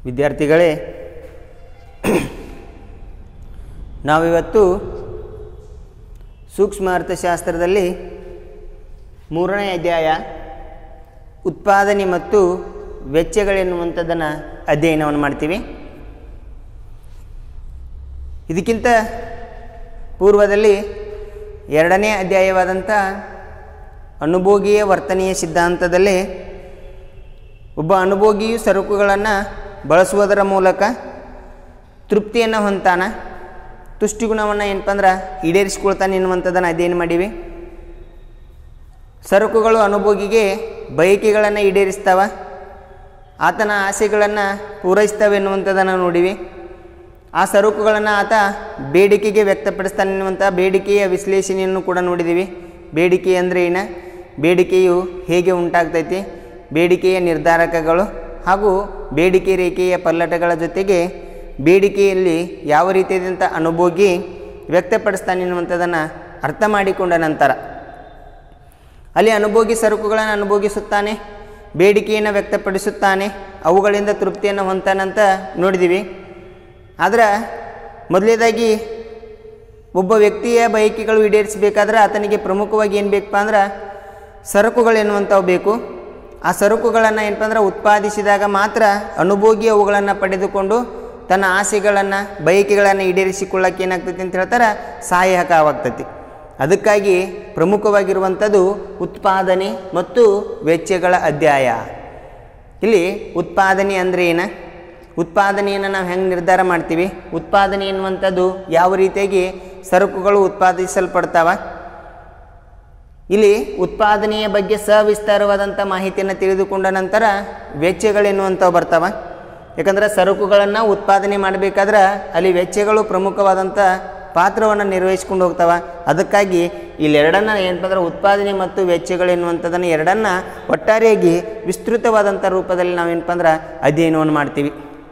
ವಿದ್ಯಾರ್ಥಿಗಳೇ ನಾವಿವತ್ತು ಸೂಕ್ಷ್ಮ ಅರ್ಥಶಾಸ್ತ್ರದಲ್ಲಿ ಮೂರನೇ ಅಧ್ಯಾಯ ಉತ್ಪಾದನೆ ಮತ್ತು ವೆಚ್ಚಗಳೆನ್ನುವಂಥದ್ದನ್ನು ಅಧ್ಯಯನವನ್ನು ಮಾಡ್ತೀವಿ ಇದಕ್ಕಿಂತ ಪೂರ್ವದಲ್ಲಿ ಎರಡನೇ ಅಧ್ಯಾಯವಾದಂಥ ಅನುಭೋಗಿಯ ವರ್ತನೆಯ ಸಿದ್ಧಾಂತದಲ್ಲಿ ಒಬ್ಬ ಅನುಭೋಗಿಯು ಸರಕುಗಳನ್ನು ಬಳಸುವುದರ ಮೂಲಕ ತೃಪ್ತಿಯನ್ನು ಹೊಂತಾನ ತುಷ್ಟಿಗುಣವನ್ನು ಏನಪ್ಪ ಅಂದ್ರೆ ಈಡೇರಿಸ್ಕೊಳ್ತಾನೆ ಎನ್ನುವಂಥದ್ದನ್ನು ಅಧ್ಯಯನ ಮಾಡೀವಿ ಸರಕುಗಳು ಅನುಭೋಗಿಗೆ ಬಯಕೆಗಳನ್ನು ಈಡೇರಿಸ್ತಾವ ಆತನ ಆಸೆಗಳನ್ನು ಪೂರೈಸ್ತವೆ ಎನ್ನುವಂಥದ್ದನ್ನು ನೋಡಿವಿ ಆ ಸರಕುಗಳನ್ನು ಆತ ಬೇಡಿಕೆಗೆ ವ್ಯಕ್ತಪಡಿಸ್ತಾನೆ ಎನ್ನುವಂಥ ಬೇಡಿಕೆಯ ವಿಶ್ಲೇಷಣೆಯನ್ನು ಕೂಡ ನೋಡಿದ್ದೀವಿ ಬೇಡಿಕೆ ಅಂದರೆ ಏನು ಬೇಡಿಕೆಯು ಹೇಗೆ ಉಂಟಾಗ್ತೈತಿ ಬೇಡಿಕೆಯ ನಿರ್ಧಾರಕಗಳು ಹಾಗೂ ಬೇಡಿಕೆ ರೇಖೆಯ ಪಲ್ಲಟಗಳ ಜೊತೆಗೆ ಬೇಡಿಕೆಯಲ್ಲಿ ಯಾವ ರೀತಿಯಾದಂಥ ಅನುಭೋಗಿ ವ್ಯಕ್ತಪಡಿಸ್ತಾನೆ ಎನ್ನುವಂಥದ್ದನ್ನು ಅರ್ಥ ಮಾಡಿಕೊಂಡ ನಂತರ ಅಲ್ಲಿ ಅನುಭೋಗಿ ಸರಕುಗಳನ್ನು ಅನುಭೋಗಿಸುತ್ತಾನೆ ಬೇಡಿಕೆಯನ್ನು ವ್ಯಕ್ತಪಡಿಸುತ್ತಾನೆ ಅವುಗಳಿಂದ ತೃಪ್ತಿಯನ್ನು ಹೊಂತಾನಂತ ನೋಡಿದ್ದೀವಿ ಆದ್ರೆ ಮೊದಲೇದಾಗಿ ಒಬ್ಬ ವ್ಯಕ್ತಿಯ ಬಯಕೆಗಳು ಈಡೇರಿಸಬೇಕಾದ್ರೆ ಆತನಿಗೆ ಪ್ರಮುಖವಾಗಿ ಏನು ಬೇಕಪ್ಪ ಅಂದ್ರೆ ಸರಕುಗಳೆನ್ನುವಂಥವು ಬೇಕು ಆ ಸರಕುಗಳನ್ನು ಏನಪ್ಪ ಅಂದ್ರೆ ಉತ್ಪಾದಿಸಿದಾಗ ಮಾತ್ರ ಅನುಭೋಗಿ ಅವುಗಳನ್ನು ಪಡೆದುಕೊಂಡು ತನ್ನ ಆಸೆಗಳನ್ನು ಬಯಕೆಗಳನ್ನು ಈಡೇರಿಸಿಕೊಳ್ಳಕ್ಕೆ ಏನಾಗ್ತೈತಿ ಅಂತ ಹೇಳ್ತಾರೆ ಸಹಾಯಕವಾಗ್ತೈತಿ ಅದಕ್ಕಾಗಿ ಪ್ರಮುಖವಾಗಿರುವಂಥದ್ದು ಉತ್ಪಾದನೆ ಮತ್ತು ವೆಚ್ಚಗಳ ಅಧ್ಯಾಯ ಇಲ್ಲಿ ಉತ್ಪಾದನೆ ಅಂದರೆ ಏನು ಉತ್ಪಾದನೆಯನ್ನು ನಾವು ಹೆಂಗೆ ನಿರ್ಧಾರ ಮಾಡ್ತೀವಿ ಉತ್ಪಾದನೆ ಎನ್ನುವಂಥದ್ದು ಯಾವ ರೀತಿಯಾಗಿ ಸರಕುಗಳು ಉತ್ಪಾದಿಸಲ್ಪಡ್ತಾವ ಇಲ್ಲಿ ಉತ್ಪಾದನೆಯ ಬಗ್ಗೆ ಸವಿಸ್ತಾರವಾದಂಥ ಮಾಹಿತಿಯನ್ನು ತಿಳಿದುಕೊಂಡ ನಂತರ ವೆಚ್ಚಗಳೆನ್ನುವಂಥವು ಬರ್ತಾವ ಯಾಕಂದ್ರೆ ಸರಕುಗಳನ್ನು ಉತ್ಪಾದನೆ ಮಾಡಬೇಕಾದ್ರೆ ಅಲ್ಲಿ ವೆಚ್ಚಗಳು ಪ್ರಮುಖವಾದಂಥ ಪಾತ್ರವನ್ನು ನಿರ್ವಹಿಸ್ಕೊಂಡು ಹೋಗ್ತಾವ ಅದಕ್ಕಾಗಿ ಇಲ್ಲೆರಡನ್ನ ಏನಪ್ಪ ಅಂದ್ರೆ ಉತ್ಪಾದನೆ ಮತ್ತು ವೆಚ್ಚಗಳೆನ್ನುವಂಥದ್ದನ್ನು ಎರಡನ್ನ ಒಟ್ಟಾರೆಯಾಗಿ ವಿಸ್ತೃತವಾದಂಥ ರೂಪದಲ್ಲಿ ನಾವೇನಪ್ಪ ಅಂದ್ರೆ ಅಧ್ಯಯನವನ್ನು ಮಾಡ್ತೀವಿ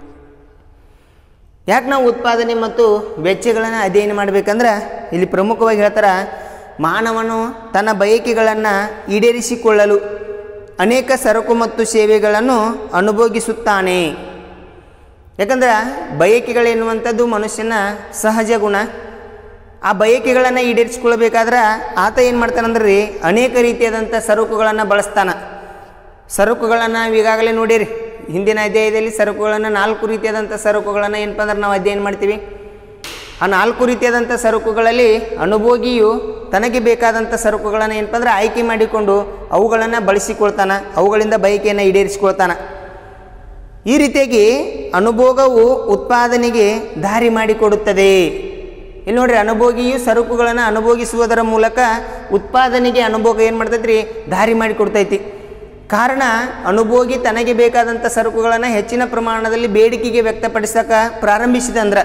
ಯಾಕೆ ನಾವು ಉತ್ಪಾದನೆ ಮತ್ತು ವೆಚ್ಚಗಳನ್ನು ಅಧ್ಯಯನ ಮಾಡಬೇಕಂದ್ರೆ ಇಲ್ಲಿ ಪ್ರಮುಖವಾಗಿ ಹೇಳ್ತಾರೆ ಮಾನವನು ತನ್ನ ಬಯಕೆಗಳನ್ನು ಈಡೇರಿಸಿಕೊಳ್ಳಲು ಅನೇಕ ಸರಕು ಮತ್ತು ಸೇವೆಗಳನ್ನು ಅನುಭೋಗಿಸುತ್ತಾನೆ ಯಾಕಂದ್ರೆ ಬಯಕೆಗಳೆನ್ನುವಂಥದ್ದು ಮನುಷ್ಯನ ಸಹಜ ಗುಣ ಆ ಬಯಕೆಗಳನ್ನು ಈಡೇರಿಸಿಕೊಳ್ಬೇಕಾದ್ರೆ ಆತ ಏನು ಮಾಡ್ತಾನಂದ್ರೆ ರೀ ಅನೇಕ ರೀತಿಯಾದಂಥ ಸರಕುಗಳನ್ನು ಬಳಸ್ತಾನೆ ಸರಕುಗಳನ್ನು ನಾವು ಈಗಾಗಲೇ ನೋಡಿರಿ ಹಿಂದಿನ ಅಧ್ಯಾಯದಲ್ಲಿ ಸರಕುಗಳನ್ನು ನಾಲ್ಕು ರೀತಿಯಾದಂಥ ಸರಕುಗಳನ್ನು ಏನಪ್ಪ ಅಂದ್ರೆ ನಾವು ಅಧ್ಯಯನ ಮಾಡ್ತೀವಿ ಆ ನಾಲ್ಕು ರೀತಿಯಾದಂಥ ಸರಕುಗಳಲ್ಲಿ ಅನುಭೋಗಿಯು ತನಗೆ ಬೇಕಾದಂಥ ಸರಕುಗಳನ್ನು ಏನಪ್ಪ ಅಂದ್ರೆ ಆಯ್ಕೆ ಮಾಡಿಕೊಂಡು ಅವುಗಳನ್ನು ಬಳಸಿಕೊಳ್ತಾನೆ ಅವುಗಳಿಂದ ಬಯಕೆಯನ್ನು ಈಡೇರಿಸಿಕೊಳ್ತಾನೆ ಈ ರೀತಿಯಾಗಿ ಅನುಭೋಗವು ಉತ್ಪಾದನೆಗೆ ದಾರಿ ಮಾಡಿಕೊಡುತ್ತದೆ ಇಲ್ಲಿ ನೋಡ್ರಿ ಅನುಭೋಗಿಯು ಸರಕುಗಳನ್ನು ಅನುಭೋಗಿಸುವುದರ ಮೂಲಕ ಉತ್ಪಾದನೆಗೆ ಅನುಭೋಗ ಏನು ಮಾಡ್ತೈತಿ ರೀ ದಾರಿ ಮಾಡಿಕೊಡ್ತೈತಿ ಕಾರಣ ಅನುಭೋಗಿ ತನಗೆ ಬೇಕಾದಂಥ ಸರಕುಗಳನ್ನು ಹೆಚ್ಚಿನ ಪ್ರಮಾಣದಲ್ಲಿ ಬೇಡಿಕೆಗೆ ವ್ಯಕ್ತಪಡಿಸಕ್ಕೆ ಪ್ರಾರಂಭಿಸಿದಂದ್ರೆ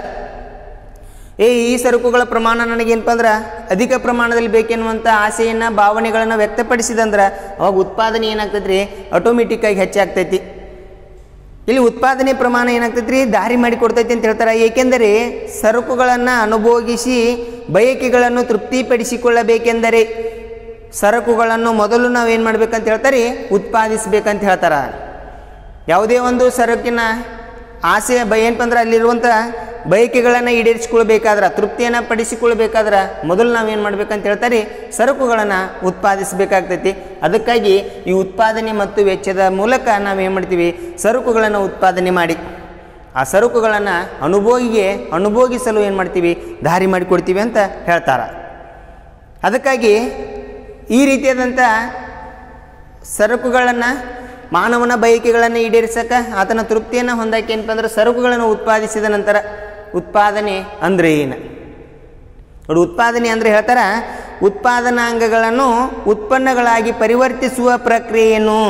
ಏ ಈ ಸರಕುಗಳ ಪ್ರಮಾಣ ನನಗೇನಪ್ಪ ಅಂದ್ರೆ ಅಧಿಕ ಪ್ರಮಾಣದಲ್ಲಿ ಬೇಕೆನ್ನುವಂಥ ಆಸೆಯನ್ನು ಭಾವನೆಗಳನ್ನು ವ್ಯಕ್ತಪಡಿಸಿದಂದ್ರೆ ಅವಾಗ ಉತ್ಪಾದನೆ ಏನಾಗ್ತೈತಿ ರೀ ಆಟೋಮೆಟಿಕ್ಕಾಗಿ ಹೆಚ್ಚಾಗ್ತೈತಿ ಇಲ್ಲಿ ಉತ್ಪಾದನೆ ಪ್ರಮಾಣ ಏನಾಗ್ತೈತಿ ರೀ ದಾರಿ ಮಾಡಿ ಕೊಡ್ತೈತಿ ಅಂತ ಹೇಳ್ತಾರೆ ಏಕೆಂದರೆ ಸರಕುಗಳನ್ನು ಅನುಭೋಗಿಸಿ ಬಯಕೆಗಳನ್ನು ತೃಪ್ತಿಪಡಿಸಿಕೊಳ್ಳಬೇಕೆಂದರೆ ಸರಕುಗಳನ್ನು ಮೊದಲು ನಾವು ಏನು ಮಾಡ್ಬೇಕಂತ ಹೇಳ್ತಾರೆ ಉತ್ಪಾದಿಸ್ಬೇಕಂತ ಹೇಳ್ತಾರೆ ಯಾವುದೇ ಒಂದು ಸರಕಿನ ಆಸೆ ಬಯ ಏನಪ್ಪ ಅಂದ್ರೆ ಅಲ್ಲಿರುವಂಥ ಬಯಕೆಗಳನ್ನು ಈಡೇರಿಸಿಕೊಳ್ಬೇಕಾದ್ರೆ ತೃಪ್ತಿಯನ್ನು ಪಡಿಸಿಕೊಳ್ಬೇಕಾದ್ರೆ ಮೊದಲು ನಾವೇನು ಮಾಡ್ಬೇಕಂತ ಹೇಳ್ತಾರೆ ಸರಕುಗಳನ್ನು ಉತ್ಪಾದಿಸಬೇಕಾಗ್ತೈತಿ ಅದಕ್ಕಾಗಿ ಈ ಉತ್ಪಾದನೆ ಮತ್ತು ವೆಚ್ಚದ ಮೂಲಕ ನಾವೇನು ಮಾಡ್ತೀವಿ ಸರಕುಗಳನ್ನು ಉತ್ಪಾದನೆ ಮಾಡಿ ಆ ಸರಕುಗಳನ್ನು ಅನುಭೋಗಿಗೆ ಅನುಭೋಗಿಸಲು ಏನು ಮಾಡ್ತೀವಿ ದಾರಿ ಮಾಡಿಕೊಡ್ತೀವಿ ಅಂತ ಹೇಳ್ತಾರೆ ಅದಕ್ಕಾಗಿ ಈ ರೀತಿಯಾದಂಥ ಸರಕುಗಳನ್ನು ಮಾನವನ ಬಯಕೆಗಳನ್ನು ಈಡೇರಿಸಕ್ಕೆ ಆತನ ತೃಪ್ತಿಯನ್ನು ಹೊಂದಕ್ಕೆ ಏನಪ್ಪ ಅಂದ್ರೆ ಸರಕುಗಳನ್ನು ಉತ್ಪಾದಿಸಿದ ನಂತರ ಉತ್ಪಾದನೆ ಅಂದರೆ ಏನು ನೋಡಿ ಉತ್ಪಾದನೆ ಅಂದರೆ ಹೇಳ್ತಾರ ಉತ್ಪಾದನಾಂಗಗಳನ್ನು ಉತ್ಪನ್ನಗಳಾಗಿ ಪರಿವರ್ತಿಸುವ ಪ್ರಕ್ರಿಯೆಯನ್ನು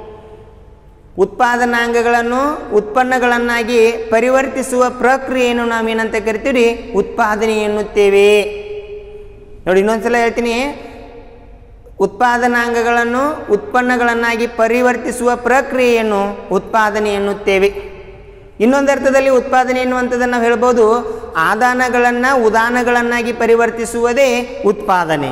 ಉತ್ಪಾದನಾಂಗಗಳನ್ನು ಉತ್ಪನ್ನಗಳನ್ನಾಗಿ ಪರಿವರ್ತಿಸುವ ಪ್ರಕ್ರಿಯೆಯನ್ನು ನಾವೇನಂತ ಕರಿತೀವಿ ಉತ್ಪಾದನೆ ಎನ್ನುತ್ತೇವೆ ನೋಡಿ ಇನ್ನೊಂದ್ಸಲ ಹೇಳ್ತೀನಿ ಉತ್ಪಾದನಾಂಗಗಳನ್ನು ಉತ್ಪನ್ನಗಳನ್ನಾಗಿ ಪರಿವರ್ತಿಸುವ ಪ್ರಕ್ರಿಯೆಯನ್ನು ಉತ್ಪಾದನೆ ಎನ್ನುತ್ತೇವೆ ಇನ್ನೊಂದು ಅರ್ಥದಲ್ಲಿ ಉತ್ಪಾದನೆ ಎನ್ನುವಂಥದ್ದನ್ನು ನಾವು ಹೇಳ್ಬೋದು ಆದಾನಗಳನ್ನು ಉದಾನಗಳನ್ನಾಗಿ ಪರಿವರ್ತಿಸುವುದೇ ಉತ್ಪಾದನೆ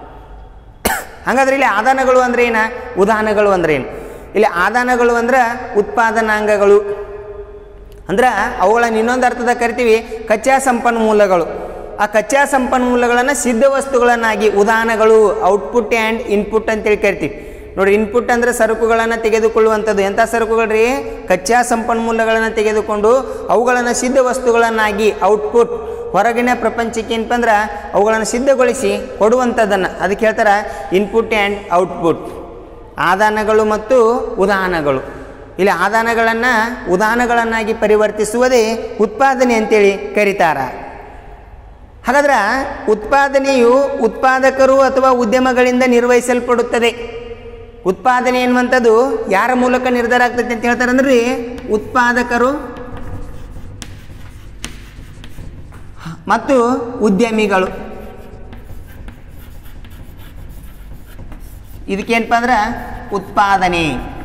ಹಾಗಾದ್ರೆ ಇಲ್ಲಿ ಆದಾನಗಳು ಅಂದ್ರೆ ಏನ ಉದಾನಗಳು ಅಂದ್ರೆ ಏನು ಇಲ್ಲಿ ಆದಾನಗಳು ಅಂದ್ರೆ ಉತ್ಪಾದನಾಂಗಗಳು ಅಂದ್ರೆ ಅವುಗಳನ್ನು ಇನ್ನೊಂದು ಅರ್ಥದಾಗ ಕರಿತೀವಿ ಕಚ್ಚಾ ಸಂಪನ್ಮೂಲಗಳು ಆ ಕಚ್ಚಾ ಸಂಪನ್ಮೂಲಗಳನ್ನು ಸಿದ್ಧ ವಸ್ತುಗಳನ್ನಾಗಿ ಉದಾಹರಣೆಗಳು ಔಟ್ಪುಟ್ ಆ್ಯಂಡ್ ಇನ್ಪುಟ್ ಅಂತೇಳಿ ಕರಿತೀವಿ ನೋಡಿ ಇನ್ಪುಟ್ ಅಂದರೆ ಸರಕುಗಳನ್ನು ತೆಗೆದುಕೊಳ್ಳುವಂಥದ್ದು ಎಂಥ ಸರಕುಗಳು ರೀ ಕಚ್ಚಾ ಸಂಪನ್ಮೂಲಗಳನ್ನು ತೆಗೆದುಕೊಂಡು ಅವುಗಳನ್ನು ಸಿದ್ಧ ವಸ್ತುಗಳನ್ನಾಗಿ ಔಟ್ಪುಟ್ ಹೊರಗಿನ ಪ್ರಪಂಚಕ್ಕೆ ಏನಪ್ಪ ಅಂದ್ರೆ ಅವುಗಳನ್ನು ಸಿದ್ಧಗೊಳಿಸಿ ಕೊಡುವಂಥದ್ದನ್ನು ಅದಕ್ಕೆ ಹೇಳ್ತಾರೆ ಇನ್ಪುಟ್ ಆ್ಯಂಡ್ ಔಟ್ಪುಟ್ ಆದಾನಗಳು ಮತ್ತು ಉದಾಹರಣೆಗಳು ಇಲ್ಲಿ ಆದಾನಗಳನ್ನು ಉದಾಹರಣೆಗಳನ್ನಾಗಿ ಪರಿವರ್ತಿಸುವುದೇ ಉತ್ಪಾದನೆ ಅಂತೇಳಿ ಕರೀತಾರೆ ಹಾಗಾದ್ರೆ ಉತ್ಪಾದನೆಯು ಉತ್ಪಾದಕರು ಅಥವಾ ಉದ್ಯಮಗಳಿಂದ ನಿರ್ವಹಿಸಲ್ಪಡುತ್ತದೆ ಉತ್ಪಾದನೆ ಎನ್ನುವಂಥದ್ದು ಯಾರ ಮೂಲಕ ನಿರ್ಧಾರ ಆಗ್ತೈತೆ ಅಂತ ಹೇಳ್ತಾರೆ ಅಂದ್ರೆ ಉತ್ಪಾದಕರು ಮತ್ತು ಉದ್ಯಮಿಗಳು ಇದಕ್ಕೇನಪ್ಪ ಅಂದ್ರೆ ಉತ್ಪಾದನೆ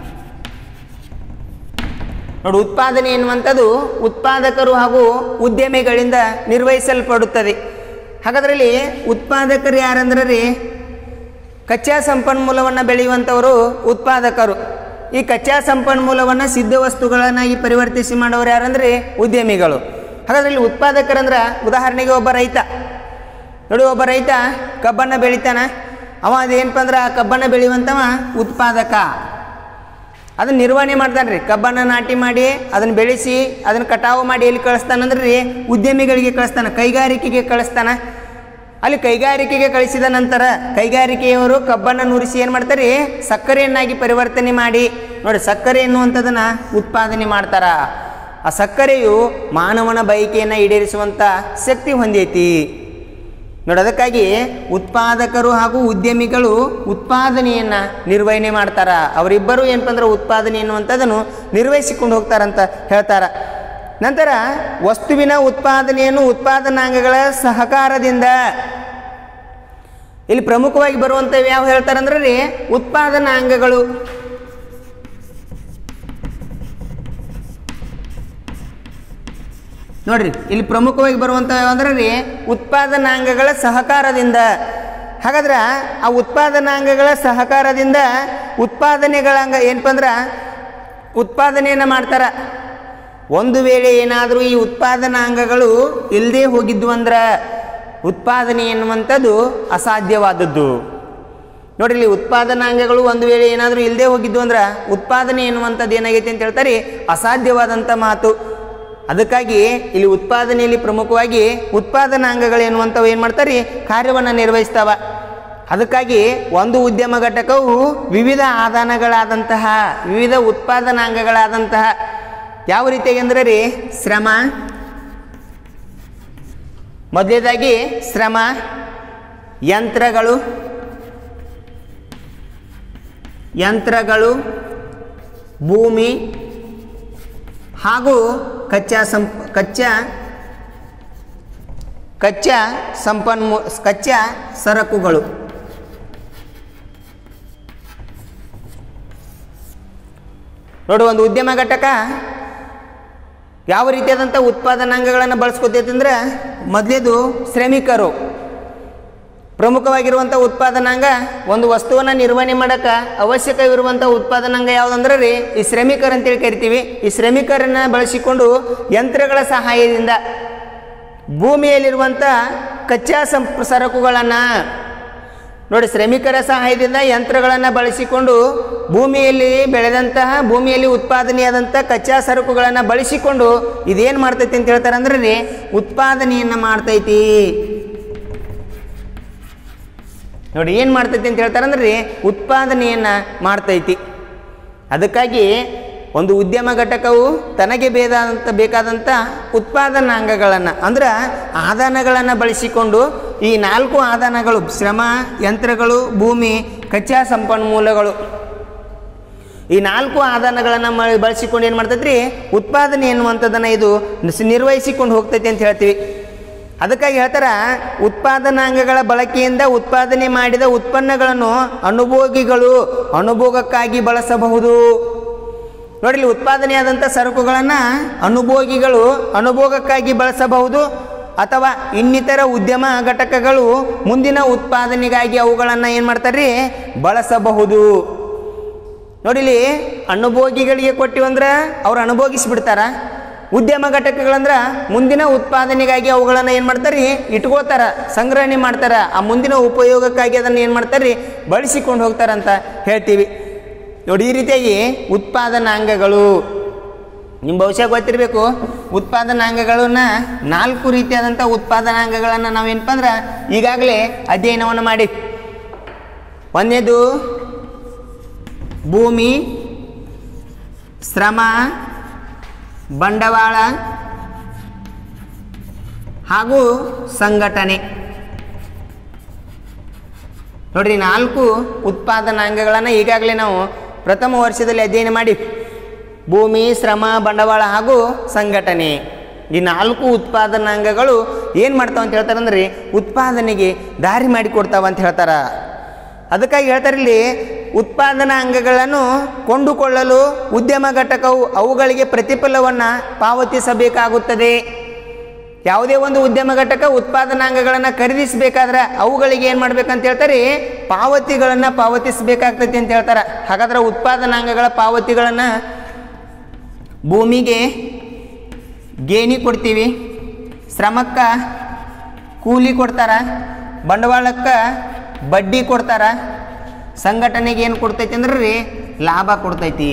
ನೋಡಿ ಉತ್ಪಾದನೆ ಎನ್ನುವಂಥದ್ದು ಉತ್ಪಾದಕರು ಹಾಗೂ ಉದ್ಯಮಿಗಳಿಂದ ನಿರ್ವಹಿಸಲ್ಪಡುತ್ತದೆ ಹಾಗಾದ್ರಲ್ಲಿ ಉತ್ಪಾದಕರು ಯಾರಂದ್ರೆ ರೀ ಕಚ್ಚಾ ಸಂಪನ್ಮೂಲವನ್ನು ಬೆಳೆಯುವಂಥವರು ಉತ್ಪಾದಕರು ಈ ಕಚ್ಚಾ ಸಂಪನ್ಮೂಲವನ್ನು ಸಿದ್ಧ ವಸ್ತುಗಳನ್ನಾಗಿ ಪರಿವರ್ತಿಸಿ ಮಾಡೋರು ಯಾರಂದ್ರೆ ಉದ್ಯಮಿಗಳು ಹಾಗಾದ್ರೆ ಇಲ್ಲಿ ಉತ್ಪಾದಕರಂದ್ರೆ ಉದಾಹರಣೆಗೆ ಒಬ್ಬ ರೈತ ನೋಡಿ ಒಬ್ಬ ರೈತ ಕಬ್ಬನ್ನು ಬೆಳಿತಾನ ಅವ ಅದೇನಪ್ಪ ಅಂದ್ರೆ ಆ ಕಬ್ಬನ್ನು ಬೆಳೆಯುವಂಥವ ಉತ್ಪಾದಕ ಅದನ್ನ ನಿರ್ವಹಣೆ ಮಾಡ್ತಾನೆ ರೀ ಕಬ್ಬನ್ನು ನಾಟಿ ಮಾಡಿ ಅದನ್ನು ಬೆಳೆಸಿ ಅದನ್ನು ಕಟಾವು ಮಾಡಿ ಎಲ್ಲಿ ಕಳಿಸ್ತಾನಂದ್ರೆ ರೀ ಉದ್ಯಮಿಗಳಿಗೆ ಕಳಿಸ್ತಾನೆ ಕೈಗಾರಿಕೆಗೆ ಕಳಿಸ್ತಾನೆ ಅಲ್ಲಿ ಕೈಗಾರಿಕೆಗೆ ಕಳಿಸಿದ ನಂತರ ಕೈಗಾರಿಕೆಯವರು ಕಬ್ಬನ್ನು ನುರಿಸಿ ಏನು ಮಾಡ್ತಾರೆ ಸಕ್ಕರೆಯನ್ನಾಗಿ ಪರಿವರ್ತನೆ ಮಾಡಿ ನೋಡಿ ಸಕ್ಕರೆ ಎನ್ನುವಂಥದ್ದನ್ನು ಉತ್ಪಾದನೆ ಮಾಡ್ತಾರ ಆ ಸಕ್ಕರೆಯು ಮಾನವನ ಬಯಕೆಯನ್ನು ಈಡೇರಿಸುವಂಥ ಶಕ್ತಿ ಹೊಂದೈತಿ ನೋಡಿ ಅದಕ್ಕಾಗಿ ಉತ್ಪಾದಕರು ಹಾಗೂ ಉದ್ಯಮಿಗಳು ಉತ್ಪಾದನೆಯನ್ನು ನಿರ್ವಹಣೆ ಮಾಡ್ತಾರ ಅವರಿಬ್ಬರು ಏನಪ್ಪ ಅಂದ್ರೆ ಉತ್ಪಾದನೆ ಎನ್ನುವಂಥದ್ದನ್ನು ನಿರ್ವಹಿಸಿಕೊಂಡು ಹೋಗ್ತಾರಂತ ಹೇಳ್ತಾರ ನಂತರ ವಸ್ತುವಿನ ಉತ್ಪಾದನೆಯನ್ನು ಉತ್ಪಾದನಾಂಗಗಳ ಸಹಕಾರದಿಂದ ಇಲ್ಲಿ ಪ್ರಮುಖವಾಗಿ ಬರುವಂಥವು ಯಾವ ಹೇಳ್ತಾರಂದ್ರೆ ರೀ ಉತ್ಪಾದನಾಂಗಗಳು ನೋಡ್ರಿ ಇಲ್ಲಿ ಪ್ರಮುಖವಾಗಿ ಬರುವಂಥ ಅಂದ್ರೆ ರೀ ಉತ್ಪಾದನಾಂಗಗಳ ಸಹಕಾರದಿಂದ ಹಾಗಾದ್ರೆ ಆ ಉತ್ಪಾದನಾಂಗಗಳ ಸಹಕಾರದಿಂದ ಉತ್ಪಾದನೆಗಳಂಗ ಏನಪ್ಪ ಅಂದ್ರೆ ಉತ್ಪಾದನೆಯನ್ನು ಮಾಡ್ತಾರ ಒಂದು ವೇಳೆ ಏನಾದರೂ ಈ ಉತ್ಪಾದನಾಂಗಗಳು ಇಲ್ಲದೆ ಹೋಗಿದ್ವು ಅಂದ್ರೆ ಉತ್ಪಾದನೆ ಎನ್ನುವಂಥದ್ದು ಅಸಾಧ್ಯವಾದದ್ದು ನೋಡಿ ಇಲ್ಲಿ ಉತ್ಪಾದನಾಂಗಗಳು ಒಂದು ವೇಳೆ ಏನಾದರೂ ಇಲ್ಲದೆ ಹೋಗಿದ್ವು ಅಂದ್ರೆ ಉತ್ಪಾದನೆ ಎನ್ನುವಂಥದ್ದು ಏನಾಗೈತೆ ಅಂತ ಹೇಳ್ತಾರೆ ಅಸಾಧ್ಯವಾದಂಥ ಮಾತು ಅದಕ್ಕಾಗಿ ಇಲ್ಲಿ ಉತ್ಪಾದನೆಯಲ್ಲಿ ಪ್ರಮುಖವಾಗಿ ಉತ್ಪಾದನಾಂಗಗಳು ಎನ್ನುವಂಥವು ಏನು ಮಾಡ್ತಾರೆ ಕಾರ್ಯವನ್ನು ನಿರ್ವಹಿಸ್ತಾವ ಅದಕ್ಕಾಗಿ ಒಂದು ಉದ್ಯಮ ಘಟಕವು ವಿವಿಧ ಆದಾನಗಳಾದಂತಹ ವಿವಿಧ ಉತ್ಪಾದನಾಂಗಗಳಾದಂತಹ ಯಾವ ರೀತಿಯಾಗಿ ಅಂದ್ರೆ ರೀ ಶ್ರಮ ಮೊದಲೇದಾಗಿ ಶ್ರಮ ಯಂತ್ರಗಳು ಯಂತ್ರಗಳು ಭೂಮಿ ಹಾಗೂ ಕಚ್ಚಾ ಸಂಪ್ ಕಚ್ಚಾ ಕಚ್ಚಾ ಸಂಪನ್ಮೂ ಕಚ್ಚಾ ಸರಕುಗಳು ನೋಡು ಒಂದು ಉದ್ಯಮ ಘಟಕ ಯಾವ ರೀತಿಯಾದಂಥ ಉತ್ಪಾದನಾಂಗಗಳನ್ನು ಬಳಸ್ಕೊತೈತೆ ಅಂದ್ರೆ ಮೊದಲೇದು ಶ್ರಮಿಕರು ಪ್ರಮುಖವಾಗಿರುವಂಥ ಉತ್ಪಾದನಾಂಗ ಒಂದು ವಸ್ತುವನ್ನು ನಿರ್ವಹಣೆ ಮಾಡೋಕೆ ಅವಶ್ಯಕವಿರುವಂಥ ಉತ್ಪಾದನಾಂಗ ಯಾವುದಂದ್ರೆ ರೀ ಈ ಶ್ರಮಿಕರು ಅಂತೇಳಿ ಕರಿತೀವಿ ಈ ಶ್ರಮಿಕರನ್ನು ಬಳಸಿಕೊಂಡು ಯಂತ್ರಗಳ ಸಹಾಯದಿಂದ ಭೂಮಿಯಲ್ಲಿರುವಂಥ ಕಚ್ಚಾ ಸಂಪ್ ಸರಕುಗಳನ್ನು ನೋಡಿ ಶ್ರಮಿಕರ ಸಹಾಯದಿಂದ ಯಂತ್ರಗಳನ್ನು ಬಳಸಿಕೊಂಡು ಭೂಮಿಯಲ್ಲಿ ಬೆಳೆದಂತಹ ಭೂಮಿಯಲ್ಲಿ ಉತ್ಪಾದನೆಯಾದಂಥ ಕಚ್ಚಾ ಸರಕುಗಳನ್ನು ಬಳಸಿಕೊಂಡು ಇದೇನು ಮಾಡ್ತೈತಿ ಅಂತ ಹೇಳ್ತಾರೆ ಅಂದ್ರೆ ರೀ ಉತ್ಪಾದನೆಯನ್ನು ಮಾಡ್ತೈತಿ ನೋಡಿ ಏನು ಮಾಡ್ತೈತಿ ಅಂತ ಹೇಳ್ತಾರೆ ಅಂದ್ರೆ ರೀ ಉತ್ಪಾದನೆಯನ್ನು ಮಾಡ್ತೈತಿ ಅದಕ್ಕಾಗಿ ಒಂದು ಉದ್ಯಮ ಘಟಕವು ತನಗೆ ಬೇಕಾದಂಥ ಬೇಕಾದಂಥ ಉತ್ಪಾದನಾಂಗಗಳನ್ನು ಅಂದ್ರೆ ಆದಾನಗಳನ್ನು ಬಳಸಿಕೊಂಡು ಈ ನಾಲ್ಕು ಆದಾನಗಳು ಶ್ರಮ ಯಂತ್ರಗಳು ಭೂಮಿ ಕಚ್ಚಾ ಸಂಪನ್ಮೂಲಗಳು ಈ ನಾಲ್ಕು ಆದಾನಗಳನ್ನು ಮ ಬಳಸಿಕೊಂಡು ಏನು ಮಾಡ್ತೈತಿ ರೀ ಉತ್ಪಾದನೆ ಎನ್ನುವಂಥದ್ದನ್ನು ಇದು ಸ್- ನಿರ್ವಹಿಸಿಕೊಂಡು ಹೋಗ್ತೈತಿ ಅಂತ ಹೇಳ್ತೀವಿ ಅದಕ್ಕಾಗಿ ಹೇಳ್ತಾರ ಉತ್ಪಾದನಾಂಗಗಳ ಬಳಕೆಯಿಂದ ಉತ್ಪಾದನೆ ಮಾಡಿದ ಉತ್ಪನ್ನಗಳನ್ನು ಅನುಭೋಗಿಗಳು ಅನುಭೋಗಕ್ಕಾಗಿ ಬಳಸಬಹುದು ನೋಡಿ ಇಲ್ಲಿ ಉತ್ಪಾದನೆಯಾದಂಥ ಸರಕುಗಳನ್ನು ಅನುಭೋಗಿಗಳು ಅನುಭೋಗಕ್ಕಾಗಿ ಬಳಸಬಹುದು ಅಥವಾ ಇನ್ನಿತರ ಉದ್ಯಮ ಘಟಕಗಳು ಮುಂದಿನ ಉತ್ಪಾದನೆಗಾಗಿ ಅವುಗಳನ್ನು ಏನು ಮಾಡ್ತಾರೆ ಬಳಸಬಹುದು ನೋಡಿಲಿ ಅನುಭೋಗಿಗಳಿಗೆ ಕೊಟ್ಟಿವಂದ್ರೆ ಅವ್ರು ಅನುಭೋಗಿಸ್ಬಿಡ್ತಾರ ಉದ್ಯಮ ಘಟಕಗಳಂದ್ರೆ ಮುಂದಿನ ಉತ್ಪಾದನೆಗಾಗಿ ಅವುಗಳನ್ನು ಏನು ಮಾಡ್ತಾರೆ ಇಟ್ಕೋತಾರ ಸಂಗ್ರಹಣೆ ಮಾಡ್ತಾರೆ ಆ ಮುಂದಿನ ಉಪಯೋಗಕ್ಕಾಗಿ ಅದನ್ನು ಏನು ಮಾಡ್ತಾರೆ ಬಳಸಿಕೊಂಡು ಹೋಗ್ತಾರಂತ ಹೇಳ್ತೀವಿ ನೋಡಿ ಈ ರೀತಿಯಾಗಿ ಉತ್ಪಾದನಾಂಗಗಳು ನಿಮ್ಮ ಬಹುಶಃ ಗೊತ್ತಿರಬೇಕು ಉತ್ಪಾದನಾಂಗಗಳನ್ನ ನಾಲ್ಕು ರೀತಿಯಾದಂಥ ಉತ್ಪಾದನಾಂಗಗಳನ್ನು ನಾವೇನಪ್ಪ ಅಂದ್ರೆ ಈಗಾಗಲೇ ಅಧ್ಯಯನವನ್ನು ಮಾಡಿ ಒಂದನೇದು ಭೂಮಿ ಶ್ರಮ ಬಂಡವಾಳ ಹಾಗೂ ಸಂಘಟನೆ ನೋಡ್ರಿ ನಾಲ್ಕು ಉತ್ಪಾದನಾಂಗಗಳನ್ನು ಈಗಾಗಲೇ ನಾವು ಪ್ರಥಮ ವರ್ಷದಲ್ಲಿ ಅಧ್ಯಯನ ಮಾಡಿ ಭೂಮಿ ಶ್ರಮ ಬಂಡವಾಳ ಹಾಗೂ ಸಂಘಟನೆ ಈ ನಾಲ್ಕು ಉತ್ಪಾದನಾಂಗಗಳು ಏನು ಮಾಡ್ತಾವ ಅಂತ ಹೇಳ್ತಾರೆ ಅಂದ್ರೆ ಉತ್ಪಾದನೆಗೆ ದಾರಿ ಮಾಡಿಕೊಡ್ತಾವ ಅಂತ ಹೇಳ್ತಾರ ಅದಕ್ಕಾಗಿ ಹೇಳ್ತಾರೆ ಇಲ್ಲಿ ಉತ್ಪಾದನಾ ಅಂಗಗಳನ್ನು ಕೊಂಡುಕೊಳ್ಳಲು ಉದ್ಯಮ ಘಟಕವು ಅವುಗಳಿಗೆ ಪ್ರತಿಫಲವನ್ನು ಪಾವತಿಸಬೇಕಾಗುತ್ತದೆ ಯಾವುದೇ ಒಂದು ಉದ್ಯಮ ಘಟಕ ಉತ್ಪಾದನಾಂಗಗಳನ್ನು ಖರೀದಿಸಬೇಕಾದ್ರೆ ಅವುಗಳಿಗೆ ಏನು ಮಾಡ್ಬೇಕಂತ ಹೇಳ್ತಾರೆ ಪಾವತಿಗಳನ್ನು ಪಾವತಿಸಬೇಕಾಗ್ತೈತಿ ಅಂತ ಹೇಳ್ತಾರೆ ಹಾಗಾದ್ರೆ ಉತ್ಪಾದನಾಂಗಗಳ ಪಾವತಿಗಳನ್ನು ಭೂಮಿಗೆ ಗೇಣಿ ಕೊಡ್ತೀವಿ ಶ್ರಮಕ್ಕೆ ಕೂಲಿ ಕೊಡ್ತಾರ ಬಂಡವಾಳಕ್ಕೆ ಬಡ್ಡಿ ಕೊಡ್ತಾರ ಸಂಘಟನೆಗೆ ಏನು ಕೊಡ್ತೈತಿ ಅಂದ್ರೆ ರೀ ಲಾಭ ಕೊಡ್ತೈತಿ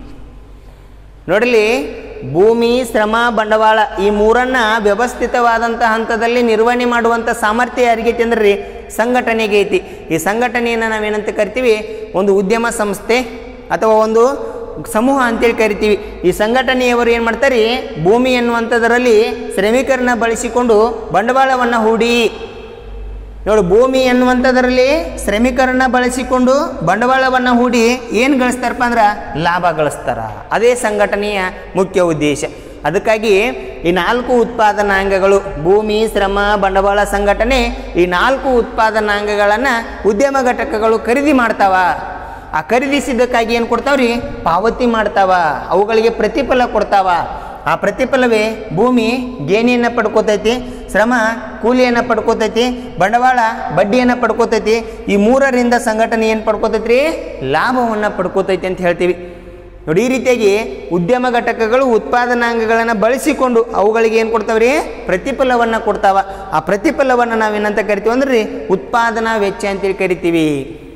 ನೋಡಲಿ ಭೂಮಿ ಶ್ರಮ ಬಂಡವಾಳ ಈ ಮೂರನ್ನ ವ್ಯವಸ್ಥಿತವಾದಂಥ ಹಂತದಲ್ಲಿ ನಿರ್ವಹಣೆ ಮಾಡುವಂಥ ಸಾಮರ್ಥ್ಯ ಯಾರಿಗೈತಿ ಅಂದ್ರೆ ರೀ ಸಂಘಟನೆಗೆ ಐತಿ ಈ ಸಂಘಟನೆಯನ್ನು ನಾವೇನಂತ ಕರಿತೀವಿ ಒಂದು ಉದ್ಯಮ ಸಂಸ್ಥೆ ಅಥವಾ ಒಂದು ಸಮೂಹ ಅಂತೇಳಿ ಕರಿತೀವಿ ಈ ಸಂಘಟನೆಯವರು ಏನು ಮಾಡ್ತಾರೆ ಭೂಮಿ ಎನ್ನುವಂಥದ್ರಲ್ಲಿ ಶ್ರಮಿಕರನ್ನ ಬಳಸಿಕೊಂಡು ಬಂಡವಾಳವನ್ನು ಹೂಡಿ ನೋಡು ಭೂಮಿ ಎನ್ನುವಂಥದ್ರಲ್ಲಿ ಶ್ರಮಿಕರನ್ನ ಬಳಸಿಕೊಂಡು ಬಂಡವಾಳವನ್ನು ಹೂಡಿ ಏನು ಗಳಿಸ್ತಾರಪ್ಪ ಅಂದ್ರೆ ಲಾಭ ಗಳಿಸ್ತಾರ ಅದೇ ಸಂಘಟನೆಯ ಮುಖ್ಯ ಉದ್ದೇಶ ಅದಕ್ಕಾಗಿ ಈ ನಾಲ್ಕು ಉತ್ಪಾದನಾಂಗಗಳು ಭೂಮಿ ಶ್ರಮ ಬಂಡವಾಳ ಸಂಘಟನೆ ಈ ನಾಲ್ಕು ಉತ್ಪಾದನಾಂಗಗಳನ್ನು ಉದ್ಯಮ ಘಟಕಗಳು ಖರೀದಿ ಮಾಡ್ತಾವ ಆ ಖರೀದಿಸಿದ್ದಕ್ಕಾಗಿ ಏನು ಕೊಡ್ತಾವ್ರಿ ಪಾವತಿ ಮಾಡ್ತಾವ ಅವುಗಳಿಗೆ ಪ್ರತಿಫಲ ಕೊಡ್ತಾವ ಆ ಪ್ರತಿಫಲವೇ ಭೂಮಿ ಗೇಣಿಯನ್ನು ಪಡ್ಕೋತೈತಿ ಶ್ರಮ ಕೂಲಿಯನ್ನು ಪಡ್ಕೋತೈತಿ ಬಂಡವಾಳ ಬಡ್ಡಿಯನ್ನು ಪಡ್ಕೋತೈತಿ ಈ ಮೂರರಿಂದ ಸಂಘಟನೆ ಏನು ಪಡ್ಕೋತೈತಿ ರೀ ಲಾಭವನ್ನು ಪಡ್ಕೋತೈತಿ ಅಂತ ಹೇಳ್ತೀವಿ ನೋಡಿ ಈ ರೀತಿಯಾಗಿ ಉದ್ಯಮ ಘಟಕಗಳು ಉತ್ಪಾದನಾಂಗಗಳನ್ನು ಬಳಸಿಕೊಂಡು ಅವುಗಳಿಗೆ ಏನು ಕೊಡ್ತಾವ್ರಿ ಪ್ರತಿಫಲವನ್ನು ಕೊಡ್ತಾವ ಆ ಪ್ರತಿಫಲವನ್ನು ನಾವೇನಂತ ಕರಿತೀವಿ ಅಂದ್ರೆ ರೀ ಉತ್ಪಾದನಾ ವೆಚ್ಚ ಅಂತೇಳಿ ಕರಿತೀವಿ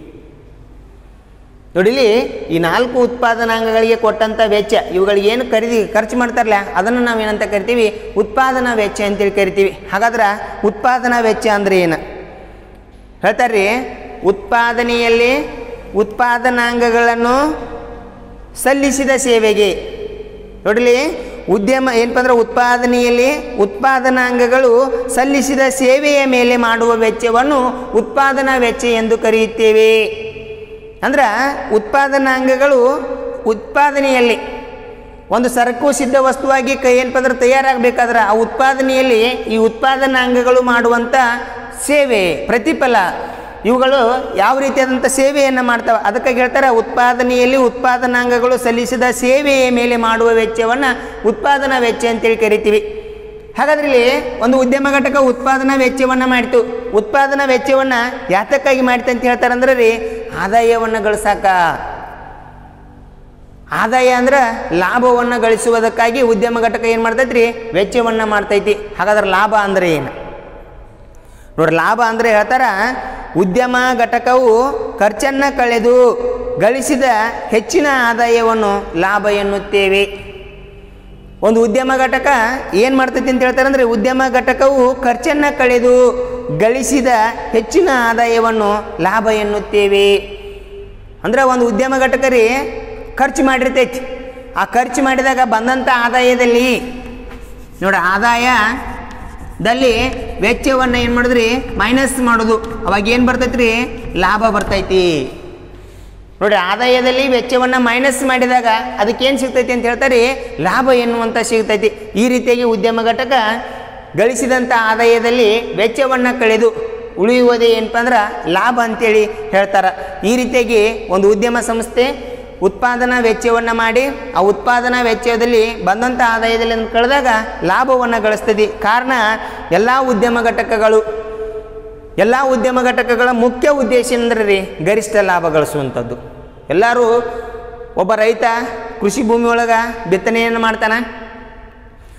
ನೋಡಿಲಿ ಈ ನಾಲ್ಕು ಉತ್ಪಾದನಾಂಗಗಳಿಗೆ ಕೊಟ್ಟಂಥ ವೆಚ್ಚ ಇವುಗಳಿಗೆ ಏನು ಖರೀದಿ ಖರ್ಚು ಮಾಡ್ತಾರಲ್ಲ ಅದನ್ನು ನಾವೇನಂತ ಕರಿತೀವಿ ಉತ್ಪಾದನಾ ವೆಚ್ಚ ಅಂತೇಳಿ ಕರಿತೀವಿ ಹಾಗಾದ್ರೆ ಉತ್ಪಾದನಾ ವೆಚ್ಚ ಅಂದ್ರೆ ಏನು ಹೇಳ್ತಾರ್ರಿ ಉತ್ಪಾದನೆಯಲ್ಲಿ ಉತ್ಪಾದನಾಂಗಗಳನ್ನು ಸಲ್ಲಿಸಿದ ಸೇವೆಗೆ ನೋಡಲಿ ಉದ್ಯಮ ಏನಪ್ಪ ಅಂದ್ರೆ ಉತ್ಪಾದನೆಯಲ್ಲಿ ಉತ್ಪಾದನಾಂಗಗಳು ಸಲ್ಲಿಸಿದ ಸೇವೆಯ ಮೇಲೆ ಮಾಡುವ ವೆಚ್ಚವನ್ನು ಉತ್ಪಾದನಾ ವೆಚ್ಚ ಎಂದು ಕರೆಯುತ್ತೇವೆ ಅಂದ್ರೆ ಉತ್ಪಾದನಾಂಗಗಳು ಉತ್ಪಾದನೆಯಲ್ಲಿ ಒಂದು ಸರಕು ಸಿದ್ಧ ವಸ್ತುವಾಗಿ ಕೈ ಏನಪ್ಪ ಅಂದ್ರೆ ತಯಾರಾಗಬೇಕಾದ್ರೆ ಆ ಉತ್ಪಾದನೆಯಲ್ಲಿ ಈ ಉತ್ಪಾದನಾಂಗಗಳು ಮಾಡುವಂಥ ಸೇವೆ ಪ್ರತಿಫಲ ಇವುಗಳು ಯಾವ ರೀತಿಯಾದಂಥ ಸೇವೆಯನ್ನು ಮಾಡ್ತವೆ ಅದಕ್ಕಾಗಿ ಹೇಳ್ತಾರೆ ಉತ್ಪಾದನೆಯಲ್ಲಿ ಉತ್ಪಾದನಾಂಗಗಳು ಸಲ್ಲಿಸಿದ ಸೇವೆಯ ಮೇಲೆ ಮಾಡುವ ವೆಚ್ಚವನ್ನು ಉತ್ಪಾದನಾ ವೆಚ್ಚ ಅಂತೇಳಿ ಕರಿತೀವಿ ಹಾಗಾದ್ರೆ ಇಲ್ಲಿ ಒಂದು ಉದ್ಯಮ ಘಟಕ ಉತ್ಪಾದನಾ ವೆಚ್ಚವನ್ನು ಮಾಡಿತು ಉತ್ಪಾದನಾ ವೆಚ್ಚವನ್ನು ಯಾತಕ್ಕಾಗಿ ಮಾಡಿತು ಅಂತ ಹೇಳ್ತಾರೆ ಅಂದ್ರೆ ರೀ ಆದಾಯವನ್ನು ಗಳಿಸಾಕ ಆದಾಯ ಅಂದ್ರೆ ಲಾಭವನ್ನು ಗಳಿಸುವುದಕ್ಕಾಗಿ ಉದ್ಯಮ ಘಟಕ ಏನು ಮಾಡ್ತೈತಿ ರೀ ವೆಚ್ಚವನ್ನು ಮಾಡ್ತೈತಿ ಹಾಗಾದ್ರೆ ಲಾಭ ಅಂದ್ರೆ ಏನು ನೋಡ್ರಿ ಲಾಭ ಅಂದರೆ ಹೇಳ್ತಾರ ಉದ್ಯಮ ಘಟಕವು ಖರ್ಚನ್ನು ಕಳೆದು ಗಳಿಸಿದ ಹೆಚ್ಚಿನ ಆದಾಯವನ್ನು ಲಾಭ ಎನ್ನುತ್ತೇವೆ ಒಂದು ಉದ್ಯಮ ಘಟಕ ಏನು ಮಾಡ್ತೈತಿ ಅಂತ ಹೇಳ್ತಾರೆ ಅಂದರೆ ಉದ್ಯಮ ಘಟಕವು ಖರ್ಚನ್ನು ಕಳೆದು ಗಳಿಸಿದ ಹೆಚ್ಚಿನ ಆದಾಯವನ್ನು ಲಾಭ ಎನ್ನುತ್ತೇವೆ ಅಂದ್ರೆ ಒಂದು ಉದ್ಯಮ ಘಟಕ ರೀ ಖರ್ಚು ಮಾಡಿರ್ತೈತಿ ಆ ಖರ್ಚು ಮಾಡಿದಾಗ ಬಂದಂಥ ಆದಾಯದಲ್ಲಿ ನೋಡಿ ಆದಾಯದಲ್ಲಿ ವೆಚ್ಚವನ್ನು ಏನು ಮಾಡಿದ್ರಿ ಮೈನಸ್ ಮಾಡೋದು ಅವಾಗ ಏನು ಬರ್ತೈತಿ ರೀ ಲಾಭ ಬರ್ತೈತಿ ನೋಡಿ ಆದಾಯದಲ್ಲಿ ವೆಚ್ಚವನ್ನು ಮೈನಸ್ ಮಾಡಿದಾಗ ಅದಕ್ಕೇನು ಸಿಗ್ತೈತಿ ಅಂತ ಹೇಳ್ತಾರೆ ಲಾಭ ಎನ್ನುವಂಥ ಸಿಗ್ತೈತಿ ಈ ರೀತಿಯಾಗಿ ಉದ್ಯಮ ಘಟಕ ಗಳಿಸಿದಂಥ ಆದಾಯದಲ್ಲಿ ವೆಚ್ಚವನ್ನು ಕಳೆದು ಉಳಿಯುವುದೇ ಏನಪ್ಪ ಅಂದ್ರೆ ಲಾಭ ಅಂತೇಳಿ ಹೇಳ್ತಾರೆ ಈ ರೀತಿಯಾಗಿ ಒಂದು ಉದ್ಯಮ ಸಂಸ್ಥೆ ಉತ್ಪಾದನಾ ವೆಚ್ಚವನ್ನು ಮಾಡಿ ಆ ಉತ್ಪಾದನಾ ವೆಚ್ಚದಲ್ಲಿ ಬಂದಂಥ ಆದಾಯದಲ್ಲಿ ಅದನ್ನ ಕಳೆದಾಗ ಲಾಭವನ್ನು ಗಳಿಸ್ತದೆ ಕಾರಣ ಎಲ್ಲ ಉದ್ಯಮ ಘಟಕಗಳು ಎಲ್ಲ ಉದ್ಯಮ ಘಟಕಗಳ ಮುಖ್ಯ ಉದ್ದೇಶ ಅಂದರೆ ರೀ ಗರಿಷ್ಠ ಲಾಭ ಗಳಿಸುವಂಥದ್ದು ಎಲ್ಲರೂ ಒಬ್ಬ ರೈತ ಕೃಷಿ ಭೂಮಿ ಒಳಗೆ ಬಿತ್ತನೆಯನ್ನು ಮಾಡ್ತಾನೆ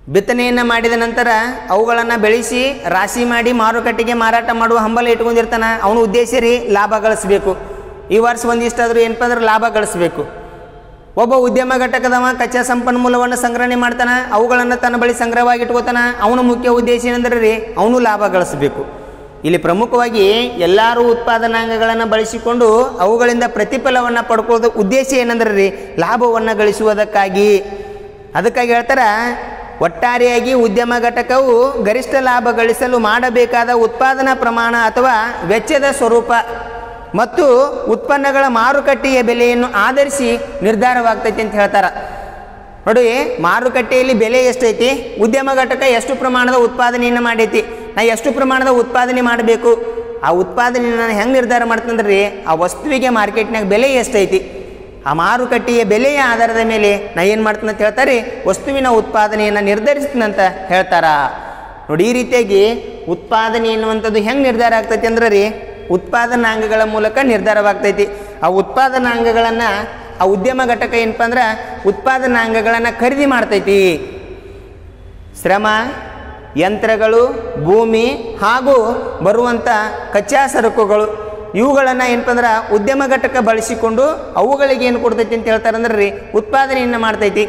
ಬಿತ್ತನೆಯನ್ನು ಮಾಡಿದ ನಂತರ ಅವುಗಳನ್ನು ಬೆಳೆಸಿ ರಾಶಿ ಮಾಡಿ ಮಾರುಕಟ್ಟೆಗೆ ಮಾರಾಟ ಮಾಡುವ ಹಂಬಲ ಇಟ್ಕೊಂಡಿರ್ತಾನೆ ಅವನ ಉದ್ದೇಶ ರೀ ಲಾಭ ಗಳಿಸ್ಬೇಕು ಈ ವರ್ಷ ಒಂದಿಷ್ಟಾದರೂ ಏನಪ್ಪ ಅಂದ್ರೆ ಲಾಭ ಗಳಿಸ್ಬೇಕು ಒಬ್ಬ ಉದ್ಯಮ ಘಟಕದವ ಕಚ್ಚಾ ಸಂಪನ್ಮೂಲವನ್ನು ಸಂಗ್ರಹಣೆ ಮಾಡ್ತಾನೆ ಅವುಗಳನ್ನು ತನ್ನ ಬಳಿ ಸಂಗ್ರಹವಾಗಿ ಇಟ್ಕೋತಾನ ಅವನ ಮುಖ್ಯ ಉದ್ದೇಶ ಏನಂದ್ರೆ ರೀ ಅವನು ಲಾಭ ಗಳಿಸ್ಬೇಕು ಇಲ್ಲಿ ಪ್ರಮುಖವಾಗಿ ಎಲ್ಲರೂ ಉತ್ಪಾದನಾಂಗಗಳನ್ನು ಬಳಸಿಕೊಂಡು ಅವುಗಳಿಂದ ಪ್ರತಿಫಲವನ್ನು ಪಡ್ಕೊಳ್ಳೋದು ಉದ್ದೇಶ ಏನಂದ್ರೆ ರೀ ಲಾಭವನ್ನು ಗಳಿಸುವುದಕ್ಕಾಗಿ ಅದಕ್ಕಾಗಿ ಹೇಳ್ತಾರ ಒಟ್ಟಾರೆಯಾಗಿ ಉದ್ಯಮ ಘಟಕವು ಗರಿಷ್ಠ ಲಾಭ ಗಳಿಸಲು ಮಾಡಬೇಕಾದ ಉತ್ಪಾದನಾ ಪ್ರಮಾಣ ಅಥವಾ ವೆಚ್ಚದ ಸ್ವರೂಪ ಮತ್ತು ಉತ್ಪನ್ನಗಳ ಮಾರುಕಟ್ಟೆಯ ಬೆಲೆಯನ್ನು ಆಧರಿಸಿ ನಿರ್ಧಾರವಾಗ್ತೈತಿ ಅಂತ ಹೇಳ್ತಾರೆ ನೋಡಿ ಮಾರುಕಟ್ಟೆಯಲ್ಲಿ ಬೆಲೆ ಎಷ್ಟೈತಿ ಉದ್ಯಮ ಘಟಕ ಎಷ್ಟು ಪ್ರಮಾಣದ ಉತ್ಪಾದನೆಯನ್ನು ಮಾಡೈತಿ ನಾ ಎಷ್ಟು ಪ್ರಮಾಣದ ಉತ್ಪಾದನೆ ಮಾಡಬೇಕು ಆ ಉತ್ಪಾದನೆ ನಾನು ಹೆಂಗೆ ನಿರ್ಧಾರ ಮಾಡ್ತಂದ್ರೆ ರೀ ಆ ವಸ್ತುವಿಗೆ ಮಾರ್ಕೆಟ್ನಾಗ ಬೆಲೆ ಎಷ್ಟೈತಿ ಆ ಮಾರುಕಟ್ಟೆಯ ಬೆಲೆಯ ಆಧಾರದ ಮೇಲೆ ನಾ ಏನು ಮಾಡ್ತೀನಿ ಅಂತ ಹೇಳ್ತಾರೆ ವಸ್ತುವಿನ ಉತ್ಪಾದನೆಯನ್ನು ನಿರ್ಧರಿಸ್ತೀನಂತ ಹೇಳ್ತಾರ ನೋಡಿ ಈ ರೀತಿಯಾಗಿ ಉತ್ಪಾದನೆ ಎನ್ನುವಂಥದ್ದು ಹೆಂಗೆ ನಿರ್ಧಾರ ಆಗ್ತೈತಿ ಅಂದ್ರೆ ರೀ ಉತ್ಪಾದನಾಂಗಗಳ ಮೂಲಕ ನಿರ್ಧಾರವಾಗ್ತೈತಿ ಆ ಉತ್ಪಾದನಾಂಗಗಳನ್ನು ಆ ಉದ್ಯಮ ಘಟಕ ಏನಪ್ಪ ಅಂದ್ರೆ ಉತ್ಪಾದನಾಂಗಗಳನ್ನು ಖರೀದಿ ಮಾಡ್ತೈತಿ ಶ್ರಮ ಯಂತ್ರಗಳು ಭೂಮಿ ಹಾಗೂ ಬರುವಂಥ ಕಚ್ಚಾ ಸರಕುಗಳು ಇವುಗಳನ್ನು ಏನಪ್ಪ ಅಂದ್ರೆ ಉದ್ಯಮ ಘಟಕ ಬಳಸಿಕೊಂಡು ಅವುಗಳಿಗೆ ಏನು ಕೊಡ್ತೈತಿ ಅಂತ ಹೇಳ್ತಾರೆ ಅಂದ್ರೆ ರೀ ಉತ್ಪಾದನೆಯನ್ನು ಮಾಡ್ತೈತಿ